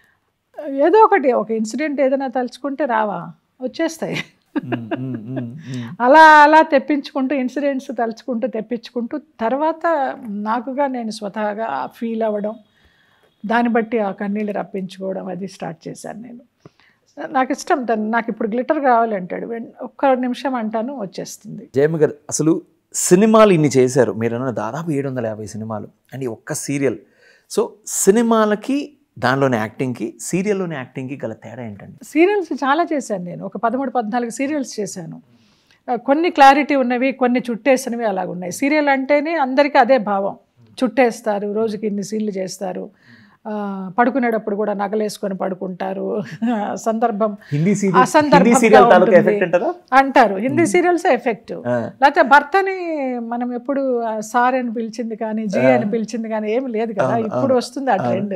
ఏదో ఒకటి ఒక ఇన్సిడెంట్ ఏదైనా తలుచుకుంటే రావా వచ్చేస్తాయి మ్మ్, మ్మ్, మ్మ్, మ్మ్. అలా అలా తెప్పించుకుంటూ ఇన్సిడెంట్స్ తలుచుకుంటూ తెప్పించుకుంటూ తర్వాత నాకుగా నేను స్వతహాగా ఫీల్ అవ్వడం దాన్ని బట్టి ఆ కన్నీళ్ళు రప్పించుకోవడం అది స్టార్ట్ చేశాను నేను నాకు ఇష్టం తను నాకు ఇప్పుడు గ్లిటర్ కావాలంటాడు వెన్- ఒక్క నిమిషం అంటాను వచ్చేస్తుంది జయమ్మ గారు అసలు సినిమాలు ఇన్ని చేశారు మీరు అన్న దాదాపు ఏడు వందల యాభై సినిమాలు అండ్ ఈ ఒక్క సీరియల్ సో సినిమాలకి దానిలోని యాక్టింగ్కి సీరియల్లోని యాక్టింగ్కి గల తేడా ఏంటండి సీరియల్స్ చాలా చేశాను నేను ఒక పదమూడు పద్నాలుగు సీరియల్స్ చేశాను ఆ, కొన్ని క్లారిటీ ఉన్నవి కొన్ని చుట్టేసినవి అలాగ ఉన్నాయి సీరియల్ అంటేనే అందరికీ అదే భావం చుట్టేస్తారు రోజుకి ఇన్ని సీన్లు చేస్తారు ఆ, పడుకునేటప్పుడు కూడా నగలేసుకొని పడుకుంటారు సందర్భం హిందీ ఆ సీరియల్ హిందీ సందర్భంగా సీరియల్ తాలూకా ఉంటుంది. ఎఫెక్ట్ అంటారా అంటారు హిందీ సీరియల్స్ ఎఫెక్ట్ ఆ. లేకపోతే భర్తని మనం ఎప్పుడు ఆ, సార్ అని పిలిచింది కానీ జీ అని పిలిచింది కానీ ఏమి లేదు కదా ఇప్పుడు వస్తుంది ఆ ట్రెండ్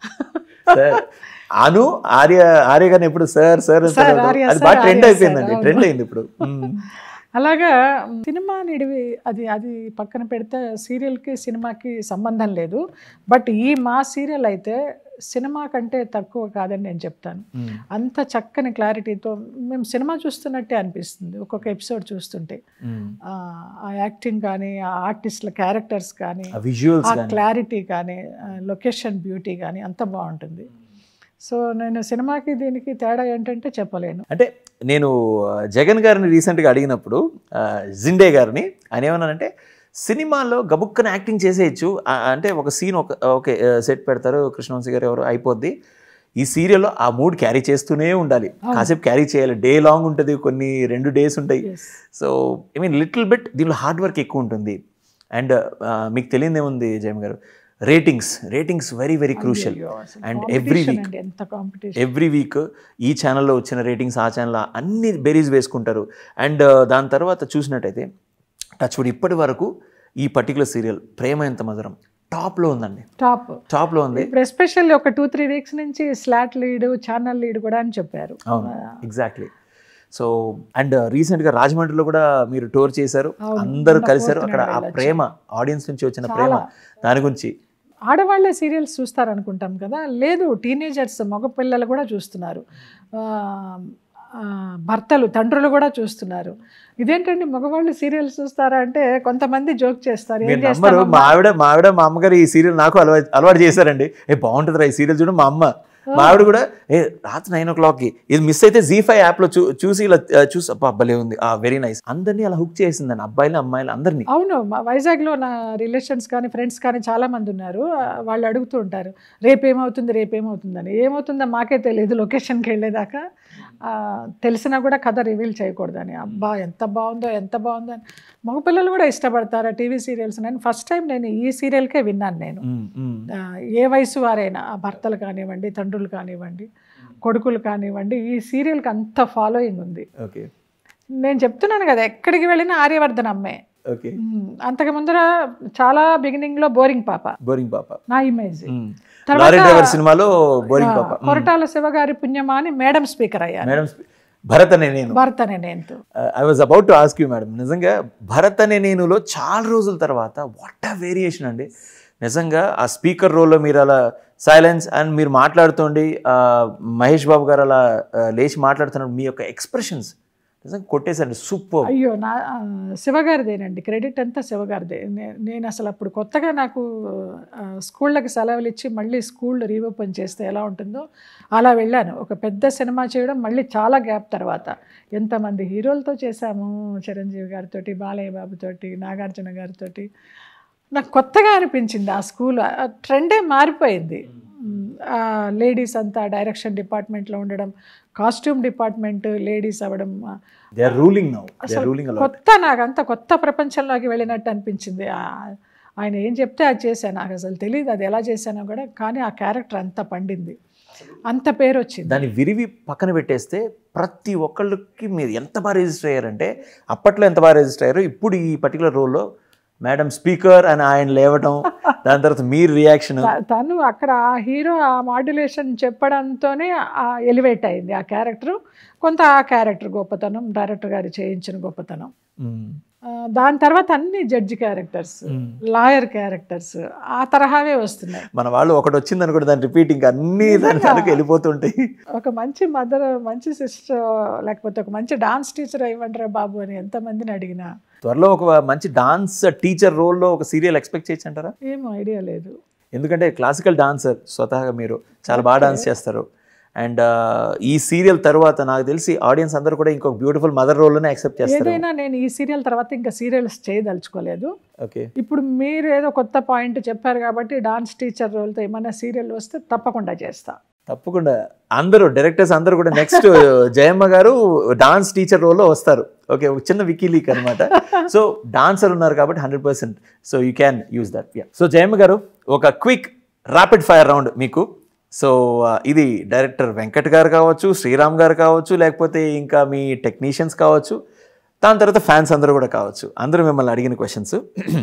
సార్ అను ఆర్య ఆర్య గారిని ఎప్పుడు సార్ సార్ అని సార్, పిలవడం, ఆర్య అది సార్, బాగా ట్రెండ్ ఆర్య అయిపోయిందండి సార్, ట్రెండ్ అయింది ఇప్పుడు మ్మ్. అలాగా సినిమా నిడివి అది అది పక్కన పెడితే సీరియల్కి సినిమాకి సంబంధం లేదు బట్ ఈ మా సీరియల్ అయితే సినిమా కంటే తక్కువ కాదని నేను చెప్తాను మ్మ్. అంత చక్కని క్లారిటీతో మేము సినిమా చూస్తున్నట్టే అనిపిస్తుంది ఒక్కొక్క ఎపిసోడ్ చూస్తుంటే మ్మ్. ఆ ఆ యాక్టింగ్ కానీ ఆ ఆర్టిస్ట్ల క్యారెక్టర్స్ కానీ ఆ విజువల్స్ ఆ కానీ క్లారిటీ కానీ లొకేషన్ బ్యూటీ కానీ అంత బాగుంటుంది సో నేను సినిమాకి దీనికి తేడా ఏంటంటే చెప్పలేను అంటే నేను ఆ, జగన్ గారిని రీసెంట్గా అడిగినప్పుడు ఆ, జిండే గారిని ఆయన ఏమన్నానంటే సినిమాలో గబుక్కన యాక్టింగ్ చేసేయచ్చు ఆ, అంటే ఒక సీన్ ఒక ఓకే సెట్ పెడతారు కృష్ణవంశీ గారు ఎవరు అయిపోద్ది ఈ సీరియల్లో ఆ మూడ్ క్యారీ చేస్తూనే ఉండాలి కాసేపు క్యారీ చేయాలి డే లాంగ్ ఉంటుంది కొన్ని రెండు డేస్ ఉంటాయి Yes. So I mean little bit దీనిలో హార్డ్ వర్క్ ఎక్కువ ఉంటుంది అండ్ మీకు తెలియదు ఏముంది Jayam garu ratings ratings very very crucial అయ్యో, అసలు అండ్ ఎవ్రీ competition వీక్ అండి, ఎంత కాంపిటీషన్ ఎవ్రీ వీక్ ఈ ఛానల్లో వచ్చిన రేటింగ్స్ ఆ ఛానల్ అన్ని బెరీస్ వేసుకుంటారు అండ్ దాని తర్వాత చూసినట్టయితే టచ్వుడ్ ఇప్పటి వరకు ఈ పర్టికులర్ సీరియల్ ప్రేమ ఎంత మధురం టాప్లో ఉందండి టాప్ టాప్లో ఉంది ఇప్పుడు ఎస్పెషల్లీ ఒక టూ త్రీ వీక్స్ నుంచి స్లాట్ లీడ్ ఛానల్ లీడ్ కూడా అని చెప్పారు అవును ఎగ్జాక్ట్లీ సో అండ్ రీసెంట్గా రాజమండ్రిలో కూడా మీరు టూర్ చేశారు అవును, అందరూ మొన్న కలిశారు fourth అక్కడ నాడు ఆ వెళ్ళొచ్చు. ప్రేమ ఆడియన్స్ నుంచి వచ్చిన ప్రేమ దాని గురించి ఆడవాళ్ళే సీరియల్స్ చూస్తారు అనుకుంటాం కదా లేదు టీనేజర్స్ మగపిల్లలు కూడా చూస్తున్నారు ఆ, ఆ, భర్తలు తండ్రులు కూడా చూస్తున్నారు ఇదేంటండి మగవాళ్ళు సీరియల్స్ చూస్తారా అంటే కొంతమంది జోక్ చేస్తారు ఏం మీరు నమ్మరు చేస్తాం మా ఆవిడ మా ఆవిడ మా అమ్మగారు ఈ సీరియల్ నాకు అలవాటు అలవాటు చేశారండి ఏ బాగుంటుందిరా ఈ సీరియల్ చూడు మా అమ్మ మా ఆవిడ కూడా ఏ రాత్రి నైన్ ఓ క్లాక్కి ఇది మిస్ అయితే జీ ఫైవ్ యాప్లో చూ చూసి ఇలా ఆ, చూసి అబ్బా భలే ఉంది ఆ వెరీ నైస్ అందరినీ అలా హుక్ చేసిందండి అబ్బాయిలు అమ్మాయిలు అందరినీ అవును మా వైజాగ్లో నా రిలేషన్స్ కానీ ఫ్రెండ్స్ కానీ చాలా మంది ఉన్నారు ఆ, వాళ్ళు అడుగుతూ ఉంటారు రేపేమవుతుంది రేపేమవుతుందని ఏమవుతుందో మాకే తెలియదు లొకేషన్కి వెళ్ళేదాకా ఆ, తెలిసినా కూడా కథ రివీల్ చేయకూడదని అబ్బా ఎంత బాగుందో ఎంత బాగుందో అని మగపిల్లలు కూడా ఇష్టపడతారు టీవీ సీరియల్స్ నేను ఫస్ట్ టైం నేను ఈ సీరియల్కే విన్నాను నేను ఉమ్, ఉమ్. ఆ, ఏ వయసు వారైనా ఆ భర్తలు కానివ్వండి తండ్రులు కానివ్వండి కొడుకులు కానివ్వండి ఈ సీరియల్కి అంత ఫాలోయింగ్ ఉంది ఓకే నేను చెప్తున్నాను కదా ఎక్కడికి వెళ్ళినా ఆర్యవర్ధన్ అమ్మే ఓకే మ్మ్. అంతకు ముందర చాలా బిగినింగ్ లో బోరింగ్ పాప బోరింగ్ పాప నా ఇమేజ్ ఉమ్. తర్వాత- లారీ డ్రైవర్ సినిమాలో బోరింగ్ పాప ఉమ్. కొరటాల శివగారి పుణ్యమా అని మేడం స్పీకర్ అయ్యాను madam Bharat Ane Nenu Bharat Ane Nenu I was about to ask you madam నిజంగా భరత్ అనే నేనులో చాలా రోజుల తర్వాత వాట్ ఆ వేరియేషన్ అండి నిజంగా ఆ స్పీకర్ రోల్లో మీరు అలా సైలెన్స్ అండ్ మీరు మాట్లాడుతుండి ఆ, మహేష్ బాబు గారు అలా ఆ, లేచి మాట్లాడుతున్నప్పుడు మీ యొక్క ఎక్స్ప్రెషన్స్ నిజంగా కొట్టేసండి సూపర్ అయ్యో నా ఆ, శివగారిదేనండి క్రెడిట్ అంతా శివగారిదే నే- నేను అసలు అప్పుడు కొత్తగా నాకు ఆ, స్కూళ్ళకి సెలవులు ఇచ్చి మళ్ళీ స్కూల్ రీఓపెన్ చేస్తే ఎలా ఉంటుందో అలా వెళ్ళాను ఒక పెద్ద సినిమా చేయడం మళ్ళీ చాలా గ్యాప్ తర్వాత ఎంతమంది హీరోలతో చేశాము చిరంజీవి గారితో బాలయ్య బాబుతోటి నాగార్జున గారితోటి నాకు కొత్తగా అనిపించింది ఆ స్కూల్ ఆ ట్రెండే మారిపోయింది లేడీస్ అంతా డైరెక్షన్ డిపార్ట్మెంట్లో ఉండడం కాస్ట్యూమ్ డిపార్ట్మెంట్ లేడీస్ అవ్వడం ఆ, they are ruling now they are ruling అలా కొత్త నాకు అంత కొత్త ప్రపంచంలోకి వెళ్ళినట్టు అనిపించింది ఆ- ఆయన ఏం చెప్తే అది చేశాను నాకు అసలు తెలియదు అది ఎలా చేశానో కూడా కానీ ఆ క్యారెక్టర్ అంత పండింది అంత పేరు వచ్చింది దాన్ని విరివి పక్కన పెట్టేస్తే ప్రతి ఒక్కళ్ళకి మీరు ఎంత బాగా రిజిస్టర్ అయ్యారంటే అప్పట్లో ఎంత బాగా రిజిస్టర్ అయ్యారో ఇప్పుడు ఈ పర్టికులర్ రోల్లో మేడం స్పీకర్ అని ఆయన లేవటం దాని తర్వాత మీరు రియాక్షన్ త- తను అక్కడ ఆ హీరో ఆ మాడ్యులేషన్ చెప్పడంతోనే ఎలివేట్ అయింది ఆ క్యారెక్టర్ కొంత ఆ క్యారెక్టర్ గొప్పతనం డైరెక్టర్ గారు చేయించిన గొప్పతనం ఆ, దాని తర్వాత అన్ని జడ్జి క్యారెక్టర్స్ లాయర్ క్యారెక్టర్స్ ఆ తరహావే వస్తున్నాయి మన వాళ్ళు ఒకటి వచ్చింది అనుకోండి దాని రిపీట్ ఇంకా అన్ని దాని తనకు వెళ్ళిపోతుంటాయి ఒక మంచి మదర్ మంచి సిస్టర్ లేకపోతే ఒక మంచి డాన్స్ టీచర్ ఇవ్వండిరా బాబు అని ఎంతమందిని అడిగినా త్వరలో ఒక మంచి డాన్స్ టీచర్ రోల్లో ఒక సీరియల్ ఎక్స్పెక్ట్ చేయొచ్చు అంటారా ఏం ఐడియా లేదు ఎందుకంటే క్లాసికల్ డాన్సర్ స్వతహాగా మీరు చాలా బాగా డాన్స్ చేస్తారు అండ్ ఈ సీరియల్ తర్వాత నాకు తెలిసి ఆడియన్స్ అందరూ కూడా ఇంకొక బ్యూటిఫుల్ మదర్ రోల్లోనే యాక్సెప్ట్ చేస్తారు ఏదైనా నేను ఈ సీరియల్ తర్వాత ఇంకా సీరియల్స్ చేయదలుచుకోలేదు ఓకే ఇప్పుడు మీరు ఏదో కొత్త పాయింట్ చెప్పారు కాబట్టి డాన్స్ టీచర్ రోల్తో ఏమైనా సీరియల్ వస్తే తప్పకుండా చేస్తా తప్పకుండా అందరూ డైరెక్టర్స్ అందరూ కూడా నెక్స్ట్ జయమ్మ గారు డాన్స్ టీచర్ రోల్లో వస్తారు ఓకే ఒక చిన్న వికీ లీక్ అనమాట సో డాన్సర్ ఉన్నారు కాబట్టి hundred percent so you can use that so Jayamma garu ఒక క్విక్ ర్యాపిడ్ ఫైర్ రౌండ్ మీకు సో ఇది డైరెక్టర్ వెంకట్ గారు కావచ్చు శ్రీరామ్ గారు కావచ్చు లేకపోతే ఇంకా మీ టెక్నీషియన్స్ కావచ్చు దాని తర్వాత ఫ్యాన్స్ అందరూ కూడా కావచ్చు అందరూ మిమ్మల్ని అడిగిన క్వశ్చన్స్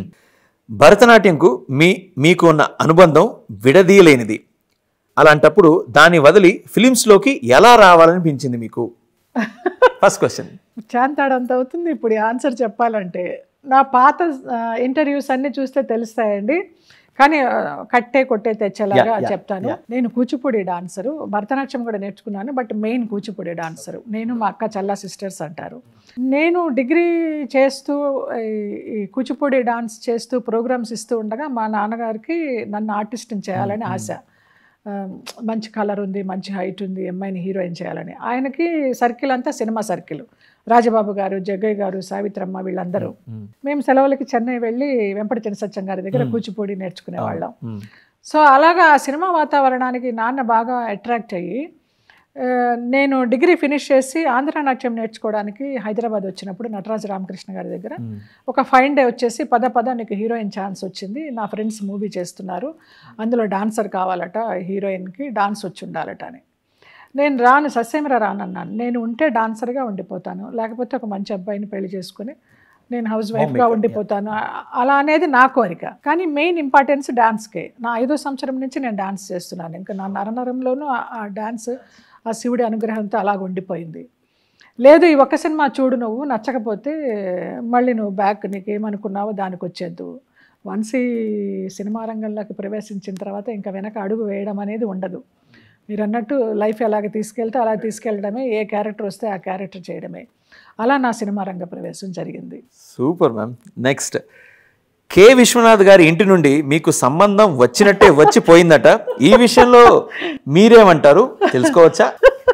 భరతనాట్యంకు మీ మీకు ఉన్న అనుబంధం విడదీయలేనిది అలాంటప్పుడు దాన్ని వదిలి ఫిలిమ్స్లోకి ఎలా రావాలనిపించింది మీకు ఫస్ట్ క్వశ్చన్ చాంతాడంత అవుతుంది ఇప్పుడు ఆన్సర్ చెప్పాలంటే నా పాత ఇంటర్వ్యూస్ అన్ని చూస్తే తెలుస్తాయండి కానీ ఆ, కట్టే కొట్టే తెచ్చేలాగా Yeah, yeah, చెప్తాను నేను కూచిపూడి డాన్సరు భరతనాట్యం కూడా నేర్చుకున్నాను బట్ మెయిన్ కూచిపూడి డాన్సరు నేను మా అక్క చల్లా సిస్టర్స్ అంటారు నేను డిగ్రీ చేస్తూ ఈ- ఈ కూచిపూడి డాన్స్ చేస్తూ ప్రోగ్రామ్స్ ఇస్తూ ఉండగా మా నాన్నగారికి నన్ను ఆర్టిస్ట్ని చేయాలని ఆశ ఆ, మంచి కలర్ ఉంది మంచి హైట్ ఉంది అమ్మాయిని హీరోయిన్ చేయాలని ఆయనకి సర్కిల్ అంతా సినిమా సర్కిల్ రాజబాబు గారు జగ్గయ్య గారు సావిత్రమ్మ వీళ్ళందరూ మేము సెలవులకి చెన్నై వెళ్ళి వెంపటి చినసత్యం గారి దగ్గర కూచిపూడి నేర్చుకునే వాళ్ళం సో అలాగా ఆ సినిమా వాతావరణానికి నాన్న బాగా అట్రాక్ట్ అయ్యి ఆ, నేను డిగ్రీ ఫినిష్ చేసి ఆంధ్ర నాట్యం నేర్చుకోవడానికి హైదరాబాద్ వచ్చినప్పుడు నటరాజ రామకృష్ణ గారి దగ్గర ఒక ఫైన్ డే వచ్చేసి పద పద నీకు హీరోయిన్ ఛాన్స్ వచ్చింది నా ఫ్రెండ్స్ మూవీ చేస్తున్నారు అందులో డాన్సర్ కావాలట హీరోయిన్కి డాన్స్ వచ్చి ఉండాలట అని నేను రాను సస్యమిరా రానన్నాను నేను ఉంటే డాన్సర్గా ఉండిపోతాను లేకపోతే ఒక మంచి అబ్బాయిని పెళ్లి చేసుకుని నేను హౌస్ వైఫ్గా Homemaker, ఉండిపోతాను అ- అలా అనేది నా కోరిక కానీ మెయిన్ ఇంపార్టెన్స్ డాన్స్కే నా ఐదో సంవత్సరం నుంచి నేను డాన్స్ చేస్తున్నాను ఇంకా నా నరనరంలోనూ ఆ- ఆ డాన్స్ ఆ శివుడి అనుగ్రహంతో అలాగ ఉండిపోయింది లేదు ఈ ఒక్క సినిమా చూడు నువ్వు నచ్చకపోతే మళ్ళీ నువ్వు బ్యాక్ నీకేమనుకున్నావో దానికి వచ్చేద్దు వన్స్ ఈ సినిమా రంగంలోకి ప్రవేశించిన తర్వాత ఇంకా వెనక అడుగు వేయడం అనేది ఉండదు మీరు అన్నట్టు లైఫ్ ఎలాగ తీసుకెళ్తే అలా తీసుకెళ్ళడమే ఏ క్యారెక్టర్ వస్తే ఆ క్యారెక్టర్ చేయడమే అలా నా సినిమా రంగ ప్రవేశం జరిగింది super ma'am next K Viswanath గారి ఇంటి నుండి మీకు సంబంధం వచ్చినట్టే వచ్చి పోయిందట ఈ విషయంలో మీరేమంటారు తెలుసుకోవచ్చా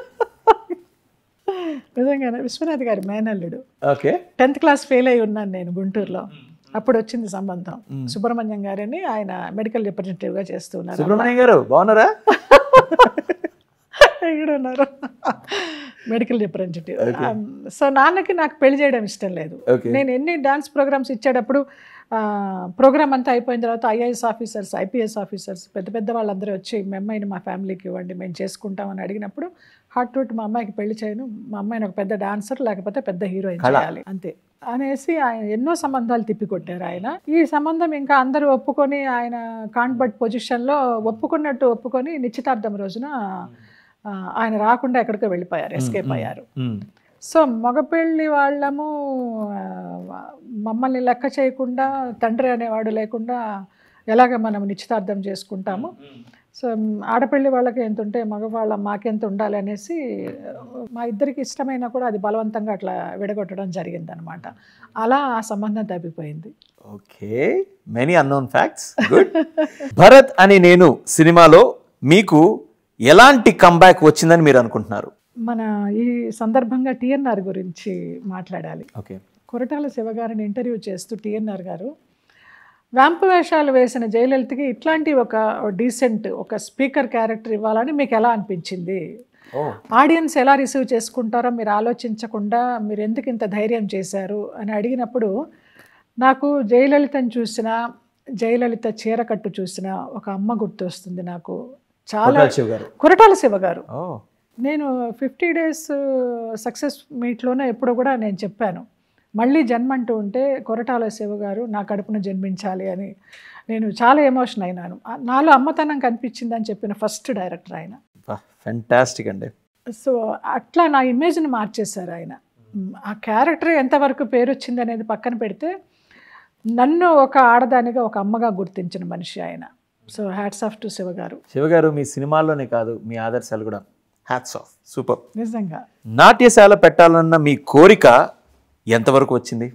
నిజంగానే విశ్వనాథ్ గారి మేనల్లుడు ఓకే టెన్త్ క్లాస్ ఫెయిల్ అయి ఉన్నాను నేను గుంటూరులో అప్పుడు వచ్చింది సంబంధం సుబ్రహ్మణ్యం గారని ఆయన మెడికల్ రిప్రజెంటేటివ్గా చేస్తున్నారు సుబ్రహ్మణ్యం గారు బాగున్నారా ఇక్కడ ఉన్నారు మెడికల్ రిప్రజెంటేటివ్ సో నాన్నకి నాకు పెళ్లి చేయడం ఇష్టం లేదు Okay. నేను ఎన్ని డాన్స్ ప్రోగ్రామ్స్ ఇచ్చేటప్పుడు ప్రోగ్రామ్ అంతా అయిపోయిన తర్వాత ఐఏఎస్ ఆఫీసర్స్ ఐపీఎస్ ఆఫీసర్స్ పెద్ద పెద్ద వాళ్ళందరూ వచ్చి మీ అమ్మాయిని మా ఫ్యామిలీకి ఇవ్వండి మేము చేసుకుంటామని అడిగినప్పుడు హార్ట్ రూట్ మా అమ్మాయికి పెళ్లి చేయను మా అమ్మాయిని ఒక పెద్ద డాన్సర్ లేకపోతే పెద్ద హీరోయిన్ చేయాలి అంతే అనేసి ఆయన ఎన్నో సంబంధాలు తిప్పికొట్టారు ఆయన ఈ సంబంధం ఇంకా అందరూ ఒప్పుకొని ఆయన కాన్బట్ పొజిషన్లో ఒప్పుకున్నట్టు ఒప్పుకొని నిశ్చితార్థం రోజున ఆ, ఆయన రాకుండా ఎక్కడికో వెళ్ళిపోయారు ఎస్కేప్ అయ్యారు మ్మ్. సో మగపెళ్ళి వాళ్ళము ఆ, మమ్మల్ని లెక్క చేయకుండా తండ్రి అనేవాడు లేకుండా ఎలాగ మనం నిశ్చితార్థం చేసుకుంటాము సో మ్, ఆడపెళ్ళి వాళ్ళకి ఎంత ఉంటే మగవాళ్ళ మాకెంత ఉండాలి అనేసి మా ఇద్దరికి ఇష్టమైనా కూడా అది బలవంతంగా అట్లా విడగొట్టడం జరిగిందనమాట అలా ఆ సంబంధం తప్పిపోయింది okay many unknown facts good Bharat Ani Nenu సినిమాలో మీకు ఎలాంటి కంబ్యాక్ వచ్చిందని మీరు అనుకుంటున్నారు మన ఈ సందర్భంగా టిఎన్ఆర్ గురించి మాట్లాడాలి ఓకే కొరటాల శివగారిని ఇంటర్వ్యూ చేస్తూ టిఎన్ఆర్ గారు వ్యాంపు వేషాలు వేసిన జయలలితకి ఇట్లాంటి ఒక డీసెంట్ ఒక స్పీకర్ క్యారెక్టర్ ఇవ్వాలని మీకు ఎలా అనిపించింది ఓ ఆడియన్స్ ఎలా రిసీవ్ చేసుకుంటారో మీరు ఆలోచించకుండా మీరు ఎందుకు ఇంత ధైర్యం చేశారు అని అడిగినప్పుడు నాకు జయలలితను చూసిన జయలలిత చీరకట్టు చూసిన ఒక అమ్మ గుర్తొస్తుంది నాకు చాలా కొట్టాల శివ గారు కొరటాల శివ గారు ఓ నేను ఫిఫ్టీ డేస్ సక్సెస్ మీట్లోనే ఎప్పుడు కూడా నేను చెప్పాను మళ్ళీ జన్మ అంటూ ఉంటే కొరటాల శివ గారు నా కడుపున జన్మించాలి అని నేను చాలా ఎమోషన్ అయినాను ఆ- నాలో అమ్మతనం కనిపించిందని చెప్పిన ఫస్ట్ డైరెక్టర్ ఆయన ఫెంటాస్టిక్ అండి సో అట్లా నా ఇమేజ్ని మార్చేశారు ఆయన మ్, ఆ క్యారెక్టర్ ఎంతవరకు పేరు వచ్చింది అనేది పక్కన పెడితే నన్ను ఒక ఆడదానిగా ఒక అమ్మగా గుర్తించిన మనిషి ఆయన so hats off to Shiva garu Shiva గారు మీ సినిమాల్లోనే కాదు మీ ఆదర్శాలు కూడా హ్యాట్స్ ఆఫ్ సూపర్ నిజంగా నాట్యశాల పెట్టాలన్న మీ కోరిక ఎంతవరకు వచ్చింది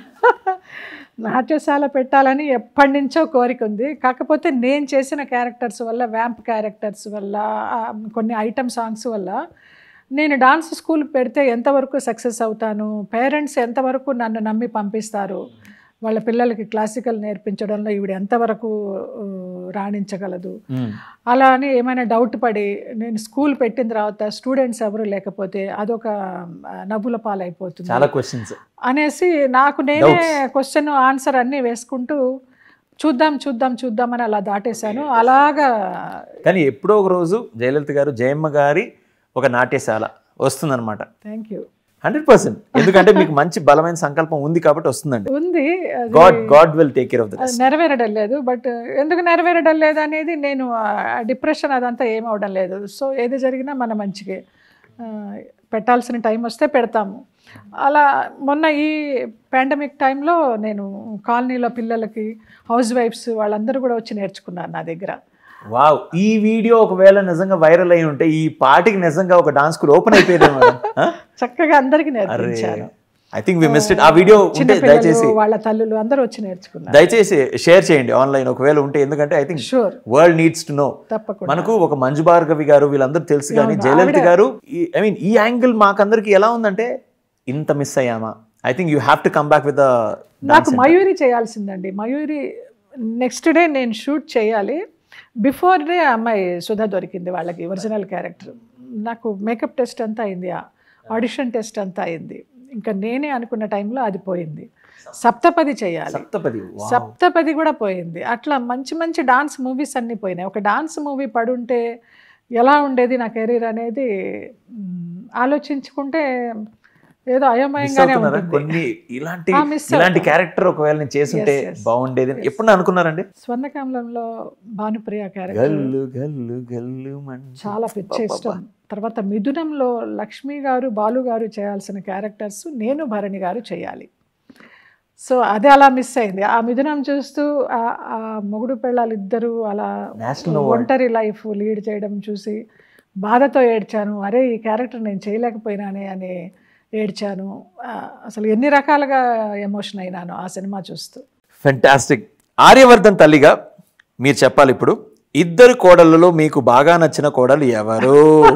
నాట్యశాల పెట్టాలని ఎప్పటి నుంచో కోరిక ఉంది కాకపోతే నేను చేసిన క్యారెక్టర్స్ వల్ల వ్యాంప్ క్యారెక్టర్స్ వల్ల ఆ, కొన్ని ఐటమ్ సాంగ్స్ వల్ల నేను డాన్స్ స్కూల్ పెడితే ఎంతవరకు సక్సెస్ అవుతాను పేరెంట్స్ ఎంతవరకు నన్ను నమ్మి పంపిస్తారు వాళ్ళ పిల్లలకి క్లాసికల్ నేర్పించడంలో ఈవిడ ఎంతవరకు ఆ, రాణించగలదు అలా అని ఏమైనా డౌట్ పడి నేను స్కూల్ పెట్టిన తర్వాత స్టూడెంట్స్ ఎవరు లేకపోతే అదొక ఆ, నవ్వుల పాలైపోతుంది చాలా క్వశ్చన్స్ అనేసి నాకు నేనే క్వశ్చన్ ఆన్సర్ అన్నీ వేసుకుంటూ చూద్దాం చూద్దాం చూద్దాం అని అలా దాటేశాను అలాగా కానీ ఎప్పుడో ఒక రోజు జయలలిత గారు జయమ్మ గారి ఒక నాట్యశాల వస్తుందన్నమాట థ్యాంక్ యూ హండ్రెడ్ పర్సెంట్ ఎందుకంటే మీకు మంచి బలమైన సంకల్పం ఉంది కాబట్టి వస్తుందండి ఉంది అది god god will take care of the అది నెరవేరడం లేదు బట్ ఎందుకు నెరవేరడం లేదు అనేది నేను డిప్రెషన్ అదంతా ఏమవడం లేదు సో ఏది జరిగినా మన మంచిగా పెట్టాల్సిన టైం వస్తే పెడతాము అలా మొన్న ఈ పాండమిక్ టైంలో నేను కాలనీలో పిల్లలకి హౌస్ వైఫ్స్ వాళ్ళందరూ కూడా వచ్చి నేర్చుకున్నారు నా దగ్గర వావ్ ఈ వీడియో ఒకవేళ నిజంగా వైరల్ అయి ఉంటే ఈ పాటికి నిజంగా ఒక డాన్స్ స్కూల్ ఓపెన్ అయిపోయేది చక్కగా అందరికీ నేర్పించాను ఐ థింక్ వి మిస్డ్ ఆ వీడియో ఉంటే చిన్నపిల్లలు దయచేసి వాళ్ళ తల్లులు అందరూ వచ్చి నేర్చుకున్నారు దయచేసి షేర్ చేయండి ఆన్లైన్ ఒకవేళ ఉంటే ఎందుకంటే I think sure world needs to know తప్పకుండా మనకు ఒక మంజు భార్గవి గారు వీళ్ళందరూ తెలుసు కానీ జయలలిత గారు ఐ మీన్ ఈ యాంగిల్ మాకందరికి ఎలా ఉందంటే ఇంత మిస్ అయ్యామా I think you have to come back with నాకు మయూరి చేయాల్సిందండి మయూరి నెక్స్ట్ డే నేను షూట్ చేయాలి బిఫోర్ డే అమ్మాయి సుధా దొరికింది వాళ్ళకి ఒరిజినల్ క్యారెక్టర్ నాకు మేకప్ టెస్ట్ అంతా అయింది ఆడిషన్ టెస్ట్ అంతా అయింది ఇంకా నేనే అనుకున్న టైంలో అది పోయింది సప్తపది చేయాలి సప్తపది సప్తపది కూడా పోయింది అట్లా మంచి మంచి డాన్స్ మూవీస్ అన్నీ పోయినాయి ఒక డాన్స్ మూవీ పడుంటే ఎలా ఉండేది నా కెరీర్ అనేది మ్, ఆలోచించుకుంటే ఏదో మిస్ అయోమయంగానే అవుతున్నారా ఉంటుంది కొన్ని ఇలాంటి ఆ, miss ఇలాంటి అవుతాం. క్యారెక్టర్ ఒకవేళ నేను చేసుంటే Yes, yes. బాగుండేది అని ఎప్పుడు అనుకున్నారండి స్వర్ణకమలంలో భానుప్రియ క్యారెక్టర్ గల్లు గల్లు గల్లు మంచు. చాలా పిచ్చ అబ్బబ్బబ్బా. ఇష్టం తర్వాత మిథునంలో లక్ష్మి గారు బాలు గారు చేయాల్సిన క్యారెక్టర్స్ నేను భరణి గారు చేయాలి సో అదే అలా మిస్ అయింది ఆ మిథునం చూస్తూ ఆ- ఆ మొగుడు పెళ్ళాలు ఇద్దరు అలా National award. ఒంటరి లైఫ్ లీడ్ చేయడం చూసి బాధతో ఏడ్చాను అరే ఈ క్యారెక్టర్ నేను చేయలేకపోయినానే అని ఏడ్చాను ఆ, అసలు ఎన్ని రకాలుగా ఎమోషన్ అయినాను ఆ సినిమా చూస్తూ ఫెంటాస్టిక్ ఆర్యవర్ధన్ తల్లిగా మీరు చెప్పాలి ఇప్పుడు ఇద్దరు కోడళ్ళలో మీకు బాగా నచ్చిన కోడలు ఎవరు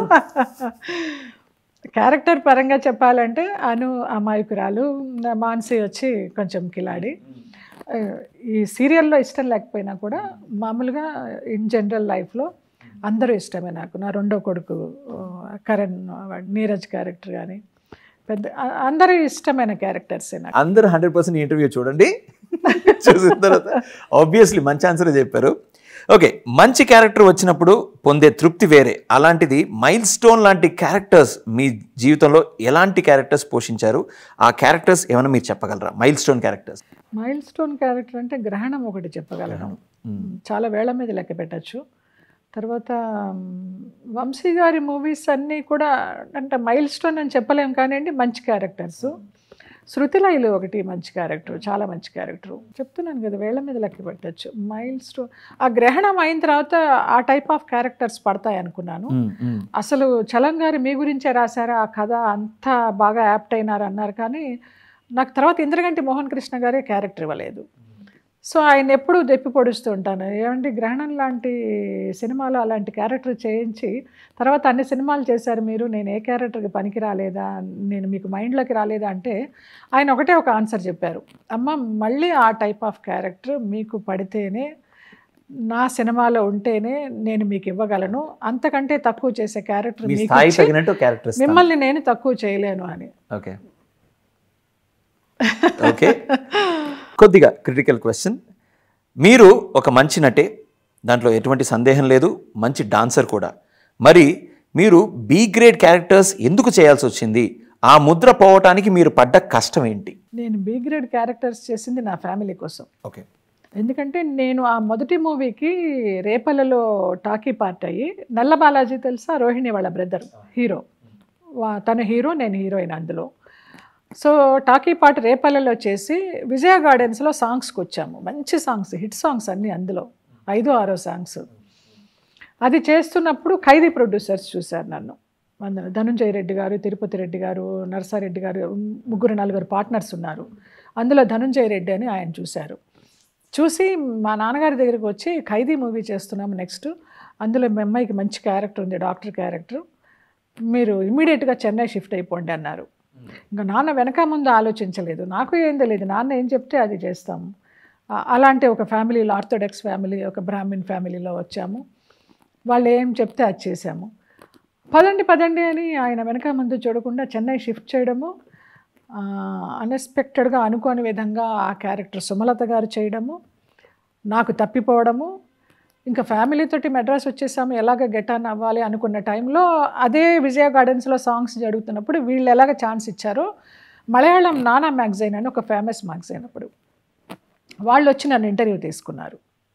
క్యారెక్టర్ పరంగా చెప్పాలంటే అను అమాయకురాలు మాన్సి వచ్చి కొంచెం కిలాడి ఆ, ఈ సీరియల్లో ఇష్టం లేకపోయినా కూడా మామూలుగా ఇన్ జనరల్ లైఫ్లో అందరూ ఇష్టమే నాకు నా రెండో కొడుకు ఆ, కరణ్ వాడు నీరజ్ క్యారెక్టర్ కానీ పెద్ద ఆ- అందరూ ఇష్టమైన క్యారెక్టర్సే నాకు అందరూ హండ్రెడ్ పర్సెంట్ ఇంటర్వ్యూ చూడండి చూసిన తర్వాత ఆబ్వియస్లీ మంచి ఆన్సర్ చెప్పారు ఓకే మంచి క్యారెక్టర్ వచ్చినప్పుడు పొందే తృప్తి వేరే అలాంటిది మైల్ స్టోన్ లాంటి క్యారెక్టర్స్ మీ జీవితంలో ఎలాంటి క్యారెక్టర్స్ పోషించారు ఆ క్యారెక్టర్స్ ఏమైనా మీరు చెప్పగలరా milestone characters milestone character అంటే గ్రహణం ఒకటి చెప్పగలను చాలా వేళ మీద లెక్క పెట్టచ్చు తర్వాత మ్, వంశీ గారి మూవీస్ అన్నీ కూడా అంటే మైల్ స్టోన్ అని చెప్పలేం కానివ్వండి మంచి క్యారెక్టర్స్ శృతిలైలు ఒకటి మంచి క్యారెక్టర్ చాలా మంచి క్యారెక్టర్ చెప్తున్నాను కదా వేళ్ల మీద లెక్క పెట్టచ్చు మైల్ స్టోన్ ఆ గ్రహణం అయిన తర్వాత ఆ టైప్ ఆఫ్ క్యారెక్టర్స్ పడతాయి అనుకున్నాను అసలు చలం గారు మీ గురించే రాశారా ఆ కథ అంతా బాగా యాప్ట్ అయినారు అన్నారు కానీ నాకు తర్వాత ఇంద్రగంటి మోహన్ కృష్ణ గారే క్యారెక్టర్ ఇవ్వలేదు సో ఆయన ఎప్పుడూ దెప్పి పొడుస్తూ ఉంటాను ఏమంటే గ్రహణం లాంటి సినిమాలో అలాంటి క్యారెక్టర్ చేయించి తర్వాత అన్ని సినిమాలు చేశారు మీరు నేను ఏ క్యారెక్టర్కి పనికి రాలేదా నేను మీకు మైండ్లోకి రాలేదా అంటే ఆయన ఒకటే ఒక ఆన్సర్ చెప్పారు అమ్మ మళ్ళీ ఆ టైప్ ఆఫ్ క్యారెక్టర్ మీకు పడితేనే నా సినిమాలో ఉంటేనే నేను మీకు ఇవ్వగలను అంతకంటే తక్కువ చేసే క్యారెక్టర్ మీ మీకు స్థాయి ఇచ్చి తగినట్టు క్యారెక్టర్స్ మిమ్మల్ని నేను తక్కువ చేయలేను అని ఓకే ఓకే కొద్దిగా క్రిటికల్ క్వశ్చన్ మీరు ఒక మంచి నటే దాంట్లో ఎటువంటి సందేహం లేదు మంచి డాన్సర్ కూడా మరి మీరు బీ గ్రేడ్ క్యారెక్టర్స్ ఎందుకు చేయాల్సి వచ్చింది ఆ ముద్ర పోవటానికి మీరు పడ్డ కష్టం ఏంటి నేను బి గ్రేడ్ క్యారెక్టర్స్ చేసింది నా ఫ్యామిలీ కోసం ఓకే ఎందుకంటే నేను ఆ మొదటి మూవీకి రేపలలో టాకీ పార్ట్ అయ్యి నల్ల బాలాజీ తెలుసా రోహిణి వాళ్ళ బ్రదర్ హీరో వా- తను హీరో నేను హీరోయిన్ అందులో సో టాకీ పాట రేపల్లలో చేసి విజయ గార్డెన్స్లో సాంగ్స్కి వచ్చాము మంచి సాంగ్స్ హిట్ సాంగ్స్ అన్నీ అందులో ఐదో ఆరో సాంగ్స్ అది చేస్తున్నప్పుడు ఖైదీ ప్రొడ్యూసర్స్ చూశారు నన్ను అందులో ధనుంజయ రెడ్డి గారు తిరుపతి రెడ్డి గారు నరసారెడ్డి గారు ముగ్గురు నలుగురు పార్ట్నర్స్ ఉన్నారు అందులో ధనుంజయ రెడ్డి అని ఆయన చూశారు చూసి మా నాన్నగారి దగ్గరికి వచ్చి ఖైదీ మూవీ చేస్తున్నాము నెక్స్ట్ అందులో మీ అమ్మాయికి మంచి క్యారెక్టర్ ఉంది డాక్టర్ క్యారెక్టర్ మీరు ఇమీడియట్గా చెన్నై షిఫ్ట్ అయిపోండి అన్నారు ఇంకా నాన్న వెనక ముందు ఆలోచించలేదు నాకు ఏం తెలియదు నాన్న ఏం చెప్తే అది చేస్తాము ఆ- అలాంటి ఒక ఫ్యామిలీలో ఆర్థోడాక్స్ ఫ్యామిలీ ఒక బ్రాహ్మిన్ ఫ్యామిలీలో వచ్చాము వాళ్ళు ఏం చెప్తే అది చేశాము పదండి పదండి అని ఆయన వెనక ముందు చూడకుండా చెన్నై షిఫ్ట్ చేయడము అన్ఎక్స్పెక్టెడ్గా అనుకోని విధంగా ఆ క్యారెక్టర్ సుమలత గారు చేయడము నాకు తప్పిపోవడము ఇంకా ఫ్యామిలీతోటి మెడ్రాస్ వచ్చేసాము ఎలాగ గెట్ ఆన్ అవ్వాలి అనుకున్న టైంలో అదే విజయ గార్డెన్స్లో సాంగ్స్ జరుగుతున్నప్పుడు వీళ్ళు ఎలాగ ఛాన్స్ ఇచ్చారో మలయాళం నానా మ్యాగజైన్ అని ఒక ఫేమస్ మ్యాగజైన్ అప్పుడు వాళ్ళు వచ్చి నన్ను ఇంటర్వ్యూ తీసుకున్నారు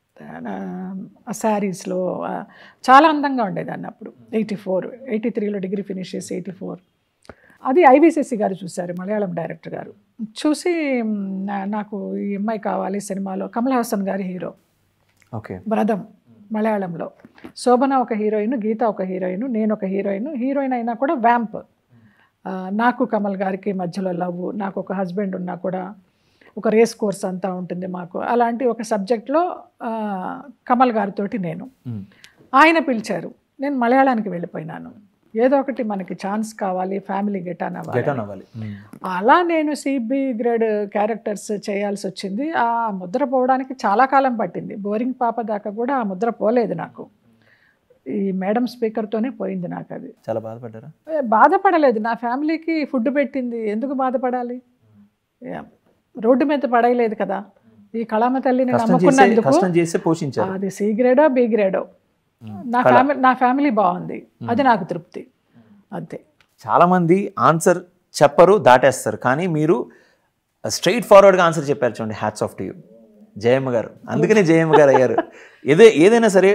ఆ శారీస్లో చాలా అందంగా ఉండేదాన్ని అప్పుడు ఎయిటీ ఫోర్ ఎయిటీ త్రీలో డిగ్రీ ఫినిష్ చేసి ఎయిటీ ఫోర్ అది ఐవిసిసి గారు చూశారు మలయాళం డైరెక్టర్ గారు చూసి మ్, నా- నాకు ఈ అమ్మాయి కావాలి సినిమాలో కమల్ హాసన్ గారి హీరో ఓకే వ్రతం మలయాళంలో శోభన ఒక హీరోయిన్ గీత ఒక హీరోయిన్ నేను ఒక హీరోయిన్ హీరోయిన్ అయినా కూడా వ్యాంప్ ఆ, నాకు కమల్ గారికి మధ్యలో లవ్ నాకు ఒక హస్బెండ్ ఉన్నా కూడా ఒక రేస్ కోర్స్ అంతా ఉంటుంది మాకు అలాంటి ఒక సబ్జెక్ట్లో ఆ, కమల్ గారితోటి నేను ఆయన పిలిచారు నేను మలయాళానికి వెళ్ళిపోయినాను ఏదో ఒకటి మనకి ఛాన్స్ కావాలి ఫ్యామిలీ గెట్ ఆన్ అవ్వాలి గెట్ ఆన్ అవ్వాలి అలా నేను సిబి గ్రేడ్ క్యారెక్టర్స్ చేయాల్సి వచ్చింది ఆ ముద్ర పోవడానికి చాలా కాలం పట్టింది బోరింగ్ పాప దాకా కూడా ఆ ముద్ర పోలేదు నాకు ఈ మేడం స్పీకర్తోనే పోయింది నాకు అది చాలా బాధపడ్డారా ఏ, బాధపడలేదు నా ఫ్యామిలీకి ఫుడ్ పెట్టింది ఎందుకు బాధపడాలి ఏ, రోడ్డు మీద పడయలేదు కదా ఈ కళామ తల్లిని కష్టం చేసే నమ్ముకున్నందుకు కష్టం చేసే పోషించారు అది సి గ్రేడో బి గ్రేడో నా ఫ్యామిలీ నా ఫ్యామిలీ బాగుంది అది నాకు తృప్తి అంతే చాలా మంది ఆన్సర్ చెప్పరు దాటేస్తారు కానీ మీరు స్ట్రైట్ ఫార్వర్డ్గా ఆన్సర్ చెప్పారు చూడండి hats off to you Jayamma garu అందుకనే జయమ్మ గారు అయ్యారు ఏదే ఏదైనా సరే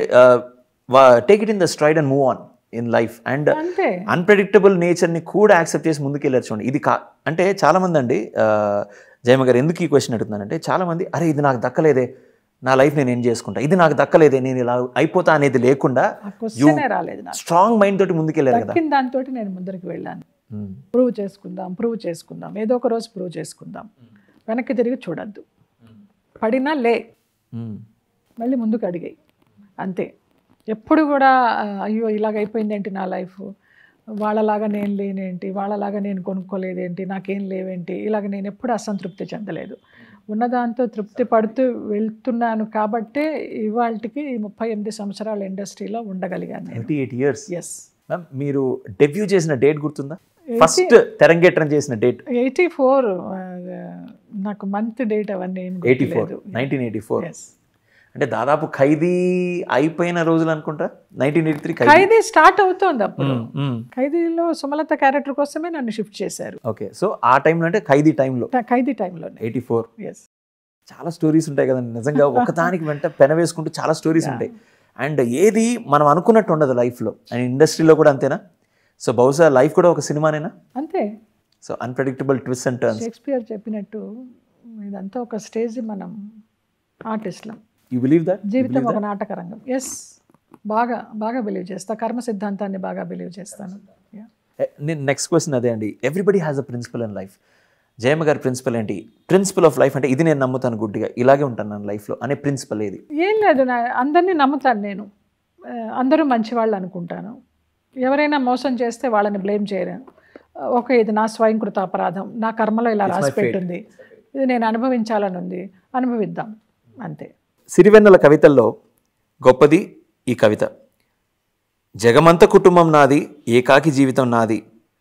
take it in the stride and move on in life and అంతే అన్ప్రెడిక్టబుల్ నేచర్ని కూడా యాక్సెప్ట్ చేసి ముందుకెళ్ళారు చూడండి ఇది కా అంటే చాలామంది అండి ఆ, జయమ్మ గారు ఎందుకు ఈ క్వశ్చన్ అడుగుతున్నానంటే చాలామంది అరే ఇది నాకు దక్కలేదే నా లైఫ్ నేను ఏం చేసుకుంటా ఇది నాకు దక్కలేదే నేను ఇలా అయిపోతా అనేది లేకుండా ఆ క్వశ్చనే రాలేదు నాకు స్ట్రాంగ్ మైండ్ తోటి ముందుకెళ్ళారు కదా దక్కిన దాంతో నేను ముందరికి వెళ్ళాను మ్మ్. ప్రూవ్ చేసుకుందాం ప్రూవ్ చేసుకుందాం ఏదో ఒక రోజు ప్రూవ్ చేసుకుందాం వెనక్కి తిరిగి చూడద్దు పడినా లే మ్మ్. మళ్ళీ ముందుకు అడిగాయి అంతే ఎప్పుడు కూడా ఆ, అయ్యో ఇలాగ అయిపోయింది ఏంటి నా లైఫ్ వాళ్ళలాగా నేను లేనేంటి వాళ్ళలాగా నేను కొనుక్కోలేదేంటి నాకేం లేవేంటి ఇలాగ నేను ఎప్పుడు అసంతృప్తి చెందలేదు ఉన్నదాంతో తృప్తి పడుతూ వెళ్తున్నాను కాబట్టే ఇవాళకి ఈ ముప్పై ఎనిమిది సంవత్సరాల ఇండస్ట్రీలో ఉండగలిగాను నేను twenty eight years yes ma'am మీరు డెబ్యూ చేసిన డేట్ గుర్తుందా ఫస్ట్ తెరంగేట్రం చేసిన డేట్ ఎయిటీ ఫోర్ నాకు మంత్ డేట్ అవన్నీ ఏం ఎయిటీ ఫోర్ గుర్తులేదు నైన్టీన్ ఎయిటీ ఫోర్ ఎస్ అంటే దాదాపు ఖైదీ అయిపోయిన రోజులు అనుకుంటా nineteen eighty three Khaidi Khaidi start అవుతోంది అప్పుడు మ్మ్, మ్మ్. ఖైదీలో సుమలత క్యారెక్టర్ కోసమే నన్ను షిఫ్ట్ చేశారు ఓకే సో ఆ టైంలో అంటే ఖైదీ టైంలో ట- ఖైదీ టైంలోనే ఎయిటీ ఫోర్ ఎస్ చాలా స్టోరీస్ ఉంటాయి కదండి నిజంగా ఒకదానికి వెంట పెన వేసుకుంటూ చాలా స్టోరీస్ ఉంటాయి అండ్ ఏది మనం అనుకున్నట్టు ఉండదు లైఫ్లో అండ్ ఇండస్ట్రీలో కూడా అంతేనా సో బహుశా లైఫ్ కూడా ఒక సినిమానేనా అంతే so unpredictable twist and turns Shakespeare చెప్పినట్టు ఇదంతా ఒక స్టేజ్ మనం ఆర్టిస్ట్లం యూ బిలీవ్ దట్ జీవితం ఒక నాటక రంగం ఎస్ బాగా బాగా బిలీవ్ చేస్తా కర్మ సిద్ధాంతాన్ని బాగా బిలీవ్ చేస్తాను Yeah. నేను నెక్స్ట్ క్వశ్చన్ అదే అండి everybody has a principle in life Jayamma గారి ప్రిన్సిపల్ ఏంటి ప్రిన్సిపల్ ఆఫ్ లైఫ్ అంటే ఇది నేను నమ్ముతాను గుడ్డిగా ఇలాగే ఉంటాను నా లైఫ్లో అనే ప్రిన్సిపల్ ఏది ఏం లేదు నా అందరినీ నమ్ముతాను నేను ఆ, అందరూ మంచివాళ్ళు అనుకుంటాను ఎవరైనా మోసం చేస్తే వాళ్ళని బ్లేమ్ చేయలేను ఓకే ఇది నా స్వయంకృత అపరాధం నా కర్మలో ఇలా రాసి పెట్టింది ఇది నేను అనుభవించాలని ఉంది అనుభవిద్దాం అంతే సిరివెన్నెల కవితల్లో గొప్పది ఈ కవిత జగమంత కుటుంబం నాది ఏకాకి జీవితం నాది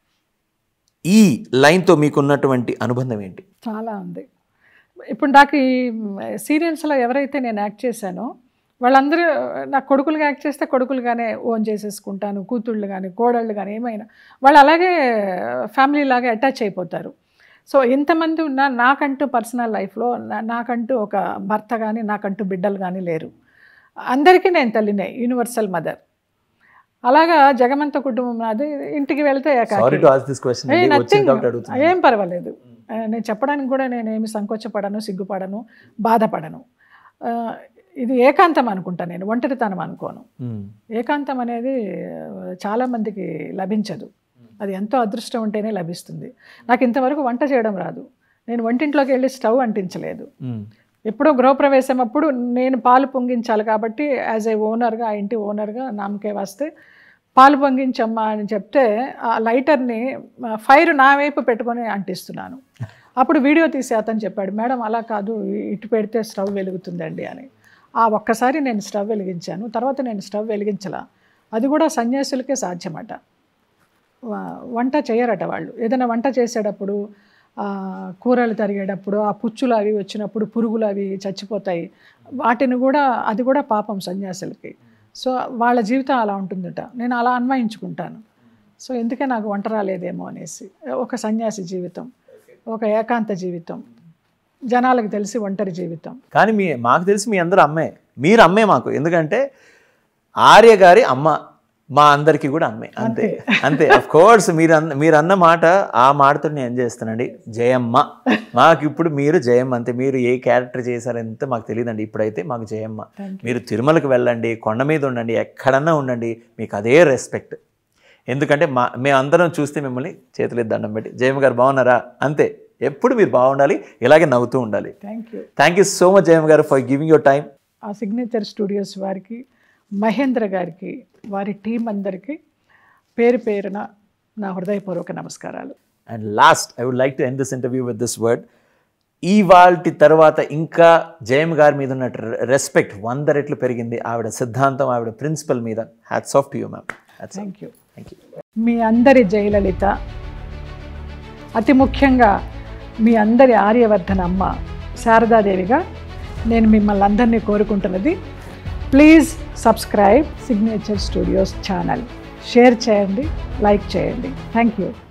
ఈ లైన్తో మీకున్నటువంటి అనుబంధం ఏంటి చాలా ఉంది ఇప్పుడు నాకు ఈ సీరియల్స్లో ఎవరైతే నేను యాక్ట్ చేశానో వాళ్ళందరూ నా కొడుకులుగా యాక్ట్ చేస్తే కొడుకులుగానే ఓన్ చేసేసుకుంటాను కూతుళ్ళు కానీ కోడళ్ళు కానీ ఏమైనా వాళ్ళు అలాగే ఫ్యామిలీ లాగా అటాచ్ అయిపోతారు సో ఇంతమంది ఉన్నా నాకంటూ పర్సనల్ లైఫ్లో నాకంటూ ఒక భర్త కానీ నాకంటూ బిడ్డలు కానీ లేరు అందరికీ నేను తల్లినే యూనివర్సల్ మదర్ అలాగా జగమంత కుటుంబం నాది ఇంటికి వెళ్తే ఏకాకి. Sorry to ask this question ఏ, వచ్చిన nothing. డౌట్ అడుగుతున్నాను ఏం పర్వాలేదు ఆ, నేను చెప్పడానికి కూడా నేను ఏమి సంకోచపడను సిగ్గుపడను బాధపడను ఆ, ఇది ఏకాంతం అనుకుంటా నేను ఒంటరితనం అనుకోను మ్మ్. ఏకాంతం అనేది ఆ, చాలామందికి లభించదు అది ఎంతో అదృష్టం ఉంటేనే లభిస్తుంది నాకు ఇంతవరకు వంట చేయడం రాదు నేను వంటింట్లోకి వెళ్ళి స్టవ్ అంటించలేదు మ్మ్. ఎప్పుడో గృహప్రవేశం అప్పుడు నేను పాలు పొంగించాలి కాబట్టి యాజ్ ఏ ఓనర్గా ఆ ఇంటి ఓనర్గా నామకే వస్తే పాలు పొంగించమ్మా అని చెప్తే ఆ లైటర్ని ఫైర్ నా వైపు పెట్టుకొని అంటిస్తున్నాను అప్పుడు వీడియో తీసి అతను చెప్పాడు మేడం అలా కాదు ఇటు పెడితే స్టవ్ వెలుగుతుందండి అని ఆ ఒక్కసారి నేను స్టవ్ వెలిగించాను తర్వాత నేను స్టవ్ వెలిగించలా అది కూడా సన్యాసులకే సాధ్యమట వ- వంట చేయరట వాళ్ళు ఏదైనా వంట చేసేటప్పుడు ఆ, కూరలు తరిగేటప్పుడు ఆ పుచ్చులు అవి వచ్చినప్పుడు పురుగులు అవి చచ్చిపోతాయి వాటిని కూడా అది కూడా పాపం సన్యాసులకి సో వాళ్ళ జీవితం అలా ఉంటుందట నేను అలా అన్వయించుకుంటాను సో ఎందుకే నాకు వంట రాలేదేమో అనేసి ఒక సన్యాసి జీవితం ఒక ఏకాంత జీవితం జనాలకు తెలిసి ఒంటరి జీవితం కానీ మీ మాకు తెలిసి మీ అందరూ అమ్మే మీరు అమ్మే మాకు ఎందుకంటే ఆర్య గారి అమ్మ మా అందరికీ కూడా అమ్మే అంతే అంతే అఫ్ కోర్స్ మీరు అన్న మీరు అన్న మాట ఆ మాటతో నేను ఏం చేస్తానండి జయమ్మ మాకు ఇప్పుడు మీరు జయమ్మ అంతే మీరు ఏ క్యారెక్టర్ చేశారంటే మాకు తెలియదండి ఇప్పుడైతే మాకు జయమ్మ Thank మీరు తిరుమలకు వెళ్ళండి కొండ మీద ఉండండి ఎక్కడన్నా ఉండండి మీకు అదే రెస్పెక్ట్ ఎందుకంటే మా మేమందరం చూస్తే మిమ్మల్ని చేతులు దండం పెట్టి జయమ్మ గారు బాగున్నారా అంతే ఎప్పుడు మీరు బాగుండాలి ఇలాగే నవ్వుతూ ఉండాలి thank you thank you so much Jayamma garu for giving your time ఆ సిగ్నేచర్ స్టూడియోస్ వారికి మహేంద్ర గారికి వారి టీం అందరికీ పేరు పేరున నా హృదయపూర్వక నమస్కారాలు and last I would like to end this interview with this word ఈ వాల్టి తర్వాత ఇంకా జయమ్ గారి మీద ఉన్న రెస్పెక్ట్ వంద రెట్లు పెరిగింది ఆవిడ సిద్ధాంతం ఆవిడ ప్రిన్సిపల్ మీద hats off to you ma'am hats thank you thank you మీ అందరి జయలలిత అతి ముఖ్యంగా మీ అందరి ఆర్యవర్ధన అమ్మ శారదాదేవిగా నేను మిమ్మల్ని అందరినీ కోరుకుంటున్నది please subscribe signature studios channel share చేయండి లైక్ చేయండి థ్యాంక్ యూ